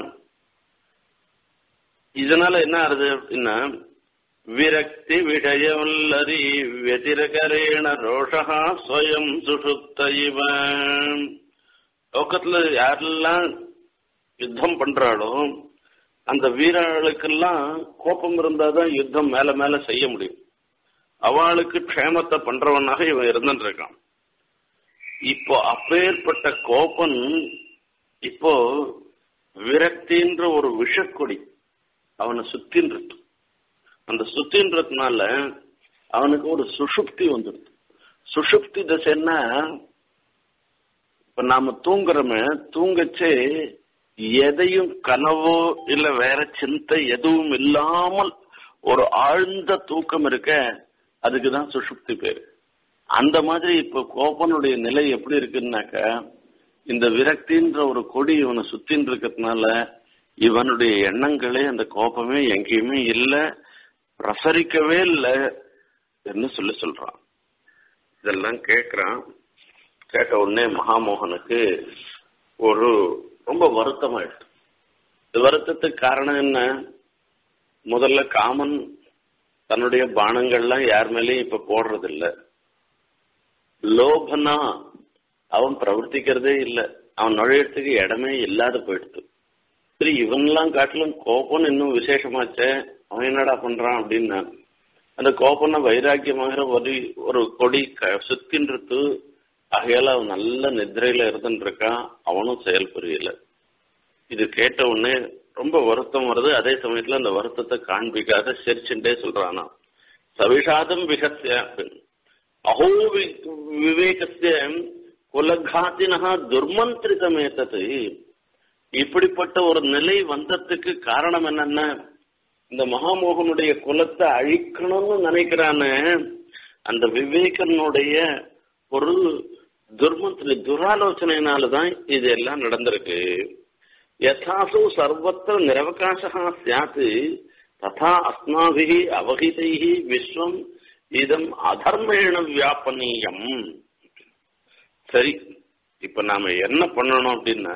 இதனால என்ன ஆகுது அப்படின்னா விரக்தி விடயவல்லரி வெதிரகரேண ரோஷா ஸ்வயம் சுஷுப்த இவன் லோக்கத்துல யாரெல்லாம் யுத்தம் பண்றாளோ அந்த வீரர்களுக்கெல்லாம் கோபம் இருந்தாதான் யுத்தம் மேல மேல செய்ய முடியும் அவளுக்கு க்ஷேமத்தை பண்றவனாக இவன் இருந்துட்டு இருக்கான் இப்போ அப்பேற்பட்ட கோபன் இப்போ விரக்தின்ற ஒரு விஷக்கொடி அவனை சுத்தின்றது அந்த சுத்தின்றதுனால அவனுக்கு ஒரு சுஷுப்தி வந்துடுது சுஷுப்தி தசைன்னா இப்ப நாம தூங்குறோமே தூங்கச்சே எதையும் கனவோ இல்ல வேற சிந்தை எதுவும் இல்லாமல் ஒரு ஆழ்ந்த தூக்கம் இருக்க அதுக்குதான் சுஷுப்தி பேரு அந்த மாதிரி இப்ப கோபனுடைய நிலை எப்படி இருக்குன்னாக்க இந்த விரக்தின்ற ஒரு கொடி இவனை சுத்தின்னு இருக்கிறதுனால இவனுடைய எண்ணங்களே அந்த கோபமே எங்கேயுமே இல்லை பிரசரிக்கவே இல்லை என்று சொல்லி சொல்றான் இதெல்லாம் கேட்கிறான் கேட்ட உடனே மகாமோகனுக்கு ஒரு ரொம்ப வருத்தமாயிடுது இந்த வருத்தத்துக்கு காரணம் என்ன முதல்ல காமன் தன்னுடைய பானங்கள்லாம் யார் மேலேயும் இப்ப போடுறது இல்ல லோபனா அவன் பிரவர்த்திக்கிறதே இல்லை அவன் நுழையறதுக்கு இடமே இல்லாத போயிடுது சரி இவன்லாம் காட்டிலும் கோபம் இன்னும் விசேஷமாச்சே அவன் என்னடா பண்றான் அப்படின்னா அந்த கோபம்னா வைராக்கியமாகிற ஒரு ஒரு கொடி சுத்தின்றது ஆகையால அவன் நல்ல நித்திரையில இருந்துட்டு இருக்கான் அவனும் செயல் புரியல இது கேட்ட உடனே ரொம்ப வருத்தம் வருது அதே சமயத்துல அந்த வருத்தத்தை காண்பிக்காத சிரிச்சுட்டே சொல்றானா சவிஷாதம் விகசிய அஹோ விவேகசிய குலகாத்தினா துர்மந்திரிதமேத்தது இப்படிப்பட்ட ஒரு நிலை வந்ததுக்கு காரணம் என்னன்னா இந்த மகாமோகனுடைய குலத்தை அழிக்கணும்னு நினைக்கிறானே அந்த விவேகனுடைய ஒரு துர்மந்திரி துராலோசனையினாலதான் இது எல்லாம் நடந்திருக்கு யதாசு சர்வத்திர நிரவகாசா சியாத் ததா அஸ்மாபிகி அவகிதைகி விஸ்வம் இதம் அதர்மேண வியாபனீயம் சரி இப்ப நாம என்ன பண்ணணும் அப்படின்னா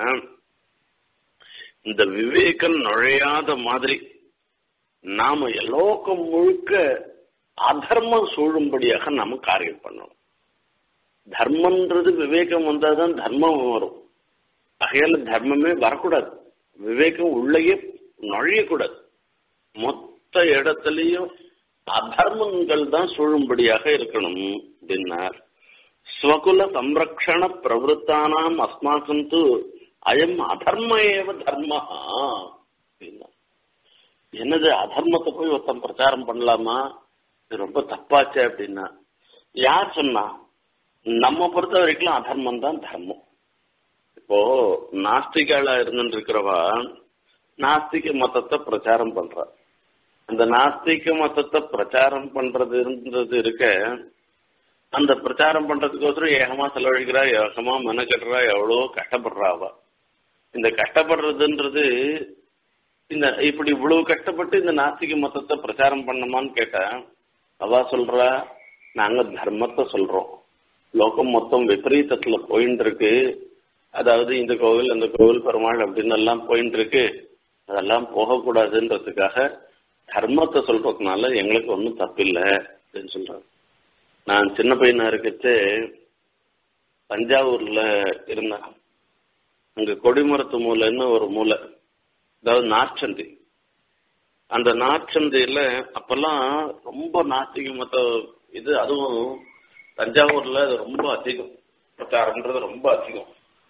இந்த விவேகம் நுழையாத மாதிரி நாம லோகம் முழுக்க அதர்மம் சூழும்படியாக நாம காரியம் பண்ணணும் தர்மன்றது விவேகம் வந்தாதான் தர்மம் வரும் ஆகையால தர்மமே வரக்கூடாது விவேகம் உள்ளேயே நுழையக்கூடாது மொத்த இடத்துலயும் அதர்மங்கள் தான் சூழும்படியாக இருக்கணும் அப்படின்னார் ஸ்வகுல சம்ரக்ஷண பிரவருத்தானாம் அஸ்மாக்கம் து அயம் அதர்ம ஏவ தர்மா அப்படின்னா என்னது அதர்மத்தை போய் ஒருத்தன் பிரச்சாரம் பண்ணலாமா இது ரொம்ப தப்பாச்சே அப்படின்னா யார் சொன்னா நம்ம பொறுத்த வரைக்கும் அதர்மம் தான் தர்மம் இப்போ நாஸ்திகளா இருந்துட்டு இருக்கிறவா நாஸ்திக மதத்தை பிரச்சாரம் பண்றா அந்த நாஸ்திக மதத்தை பிரச்சாரம் பண்றதுன்றது இருக்க அந்த பிரச்சாரம் பண்றதுக்கோசரம் ஏகமா செலவழிக்கிறா ஏகமா மெனக்கட்டுறா எவ்வளோ கஷ்டப்படுறா அவ இந்த கஷ்டப்படுறதுன்றது இந்த இப்படி இவ்வளவு கஷ்டப்பட்டு இந்த நாஸ்திக மதத்தை பிரச்சாரம் பண்ணமான்னு கேட்டா அவ சொல்றா நாங்க தர்மத்தை சொல்றோம் லோகம் மொத்தம் விபரீதத்துல போயின்னு இருக்கு அதாவது இந்த கோவில் அந்த கோவில் பெருமாள் அப்படின்னு எல்லாம் போயின்னு இருக்கு அதெல்லாம் போகக்கூடாதுன்றதுக்காக தர்மத்தை சொல்றதுனால எங்களுக்கு ஒன்றும் தப்பில்லை அப்படின்னு சொல்றாங்க நான் சின்ன பையனா இருக்கச்சு தஞ்சாவூர்ல இருந்தேன் அங்க கொடிமரத்து மூலைன்னு ஒரு மூலை அதாவது நாற்சந்தி அந்த நாற்சந்தையில அப்பெல்லாம் ரொம்ப நாஸ்திக மத்த இது அதுவும் தஞ்சாவூர்ல அது ரொம்ப அதிகம் பிரச்சாரம்ன்றது ரொம்ப அதிகம்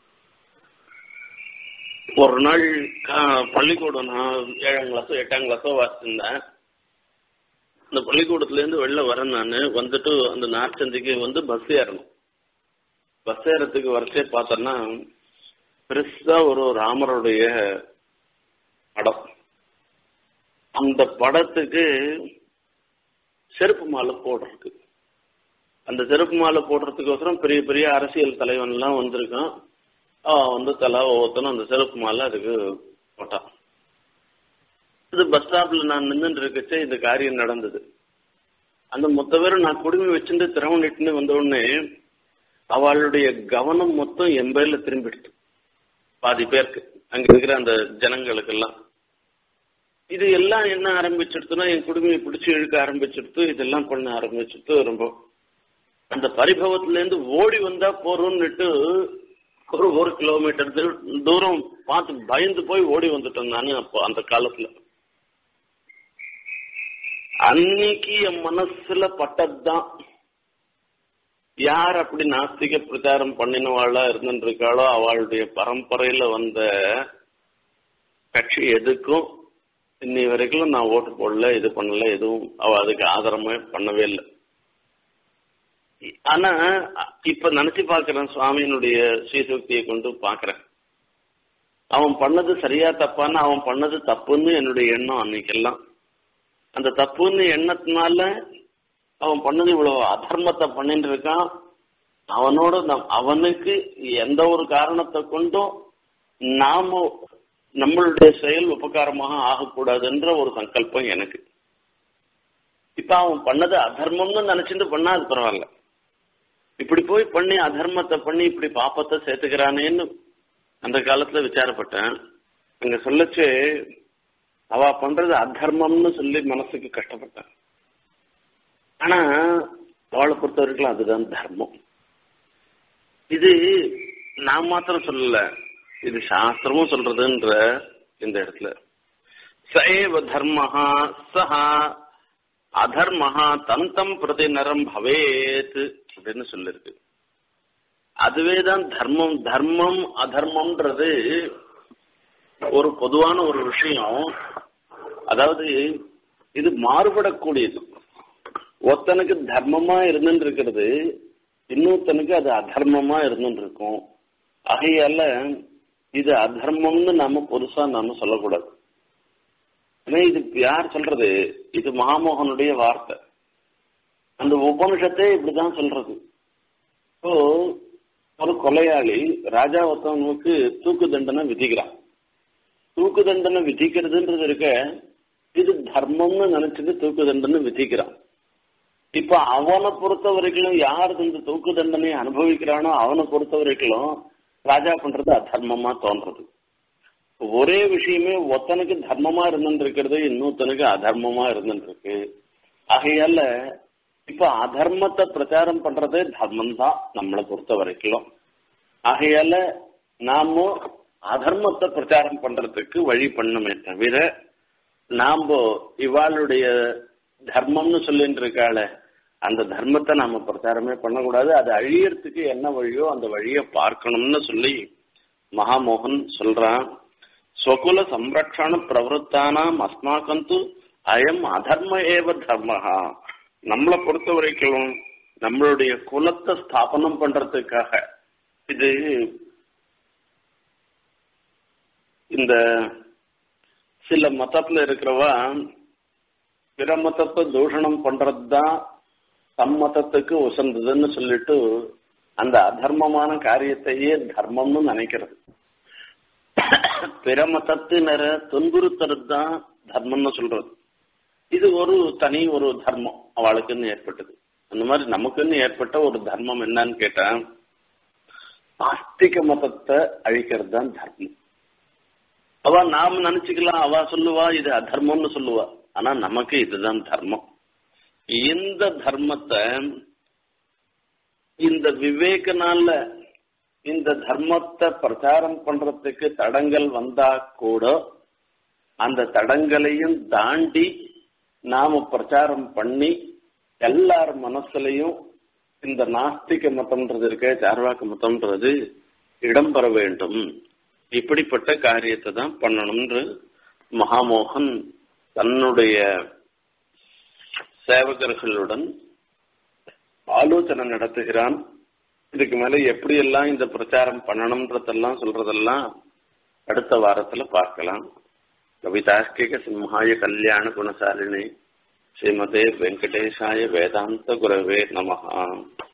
ஒரு நாள் பள்ளிக்கூடம் நான் ஏழாம் கிளாஸோ எட்டாம் கிளாஸோ வாசிச்சிருந்தேன் இந்த பள்ளிக்கூடத்துல இருந்து வெளில வரேன் நான் வந்துட்டு அந்த நாற்சந்திக்கு வந்து பஸ் ஏறணும் பஸ் ஏறத்துக்கு வரச்சே பார்த்தோன்னா பெருசா ஒரு ராமருடைய படம் அந்த படத்துக்கு செருப்பு மாலை போடுறதுக்கு அந்த செருப்பு மாலை போடுறதுக்கோசரம் பெரிய பெரிய அரசியல் தலைவன் எல்லாம் வந்திருக்கான் அவன் வந்து தலா ஒவ்வொருத்தனும் அந்த செருப்பு மாலை அதுக்கு போட்டான் இது பஸ் ஸ்டாப்ல நான் நின்றுட்டு இருக்கச்சே இந்த காரியம் நடந்தது அந்த மொத்த பேரும் நான் குடுமி வச்சுட்டு திரவணிட்டுன்னு வந்த உடனே அவளுடைய கவனம் மொத்தம் என் பேர்ல திரும்பிடுச்சு பாதி பேருக்கு அங்க இருக்கிற அந்த ஜனங்களுக்கெல்லாம் இது எல்லாம் என்ன ஆரம்பிச்சிடுத்துனா என் குடுமையை பிடிச்சி இழுக்க ஆரம்பிச்சிடுத்து இதெல்லாம் பண்ண ஆரம்பிச்சிடுத்து ரொம்ப அந்த பரிபவத்துல இருந்து ஓடி வந்தா போறோம்னுட்டு ஒரு ஒரு கிலோமீட்டர் தூரம் பார்த்து பயந்து போய் ஓடி வந்துட்டேன் நானு அப்போ அந்த காலத்துல அன்னைக்கு என் மனசுல பட்டதுதான் யார் அப்படி நாஸ்திக பிரச்சாரம் பண்ணினவாளா இருந்துட்டு இருக்காளோ அவளுடைய பரம்பரையில வந்த கட்சி எதுக்கும் இன்னி வரைக்கும் நான் ஓட்டு போடல இது பண்ணல எதுவும் அவ அதுக்கு ஆதரமே பண்ணவே இல்லை ஆனா இப்ப நினைச்சு பாக்குறேன் சுவாமியினுடைய ஸ்ரீசக்தியை கொண்டு பாக்குறேன் அவன் பண்ணது சரியா தப்பான்னு அவன் பண்ணது தப்புன்னு என்னுடைய எண்ணம் அன்னைக்கெல்லாம் அந்த தப்புன்னு எண்ணத்தினால அவன் பண்ணது இவ்வளவு அதர்மத்தை பண்ணிட்டு இருக்கான் அவனோட அவனுக்கு எந்த ஒரு காரணத்தை கொண்டும் நாம நம்மளுடைய செயல் உபகாரமாக ஆகக்கூடாதுன்ற ஒரு சங்கல்பம் எனக்கு இப்ப அவன் பண்ணது அதர்மம்னு நினைச்சிட்டு பண்ணா அது பரவாயில்ல இப்படி போய் பண்ணி அதர்மத்தை பண்ணி இப்படி பாப்பத்தை சேர்த்துக்கிறானேன்னு அந்த காலத்துல விசாரப்பட்டேன் அங்க சொல்லச்சு அவ பண்றது அதர்மம்னு சொல்லி மனசுக்கு கஷ்டப்பட்டேன் ஆனா அவளை பொறுத்த வரைக்கும் அதுதான் தர்மம் இது நான் மாத்திரம் சொல்லல இது சாஸ்திரமும் சொல்றதுன்ற இந்த இடத்துல சைவ தர்மஹா சஹா அதர்மஹா தந்தம் பிரதி நரம் பவேத் அப்படின்னு சொல்லிருக்கு அதுவே தான் தர்மம் தர்மம் அதர்மம்ன்றது ஒரு பொதுவான ஒரு விஷயம் அதாவது இது மாறுபடக்கூடியது ஒருத்தனுக்கு தர்மமா இருந்துட்டு இருக்கிறது இன்னொருத்தனுக்கு அது அதர்மமா இருந்துட்டு இருக்கும் ஆகையால இது அதர்மம்னு நாம புதுசா நாம சொல்லக்கூடாது ஏன்னா இது யார் சொல்றது இது மகாமோகனுடைய வார்த்தை அந்த உபனிஷத்தே இப்படிதான் சொல்றது இப்போ ஒரு கொலையாளி ராஜா ஒருத்தவனுக்கு தூக்கு தண்டனை விதிக்கிறான் தூக்கு தண்டனை விதிக்கிறதுன்றது இருக்க இது தர்மம்னு நினைச்சிட்டு தூக்கு தண்டனை விதிக்கிறான் இப்ப அவனை பொறுத்த வரைக்கும் யார் இந்த தூக்கு தண்டனை அனுபவிக்கிறானோ அவனை பொறுத்த வரைக்கும் ராஜா பண்றது அதர்மமா தோன்றது ஒரே விஷயமே ஒத்தனுக்கு தர்மமா இருந்துருக்கு இன்னொருத்தனுக்கு அதர்மமா இருந்துருக்கு ஆகையால இப்ப அதர்மத்தை பிரச்சாரம் பண்றதே தர்மம் தான் நம்மளை பொறுத்த வரைக்கும் ஆகையால நாம அதர்மத்தை பிரச்சாரம் பண்றதுக்கு வழி பண்ணுமே தவிர நாம இவாளுடைய தர்மம்னு சொல்லிட்டு இருக்காள அந்த தர்மத்தை நாம பிரச்சாரமே பண்ணக்கூடாது அது அழியறதுக்கு என்ன வழியோ அந்த வழியை பார்க்கணும்னு சொல்லி மகாமோகன் சொல்றான் ஸ்வகுல சம்ரக்ஷண பிரவருத்தானாம் அஸ்மாக்கந்து அயம் அதர்ம ஏவ தர்மஹா நம்மளை பொறுத்த வரைக்கும் நம்மளுடைய குலத்தை ஸ்தாபனம் பண்றதுக்காக இது இந்த சில மதத்துல இருக்கிறவா பிற மதத்தை தூஷணம் பண்றதுதான் தம் மதத்துக்கு உசந்ததுன்னு சொல்லிட்டு அந்த அதர்மமான காரியத்தையே தர்மம்னு நினைக்கிறது பிற மதத்தினரை துன்புறுத்துறது தான் தர்மம்னு சொல்றது இது ஒரு தனி ஒரு தர்மம் அவளுக்குன்னு ஏற்பட்டது அந்த மாதிரி நமக்குன்னு ஏற்பட்ட ஒரு தர்மம் என்னன்னு கேட்டா ஆஸ்திக மதத்தை அழிக்கிறது தான் தர்மம் அவ நாம நினைச்சுக்கலாம் அவ சொல்லுவா இது அதர்மம்னு சொல்லுவா ஆனா நமக்கு இதுதான் தர்மம் இந்த தர்மத்தை இந்த விவேகனால இந்த தர்மத்தை பிரச்சாரம் பண்றதுக்கு தடங்கள் வந்தா கூட அந்த தடங்களையும் தாண்டி நாம பிரச்சாரம் பண்ணி எல்லார் மனசுலையும் இந்த நாஸ்திக மதம்ன்றது இருக்க சார்வாக்க மதம்ன்றது இடம்பெற வேண்டும் இப்படிப்பட்ட காரியத்தை தான் பண்ணணும்ன்று மகாமோகன் தன்னுடைய சேவகர்களுடன் ஆலோசனை நடத்துகிறான் இதுக்கு மேல எப்படி எல்லாம் இந்த பிரச்சாரம் பண்ணணும்ன்றதெல்லாம் சொல்றதெல்லாம் அடுத்த வாரத்துல பார்க்கலாம் கவிதாஸ்கிக சிம்ஹாய கல்யாண குணசாலினி ஸ்ரீமதே வெங்கடேஷாய வேதாந்த குரவே நமஹா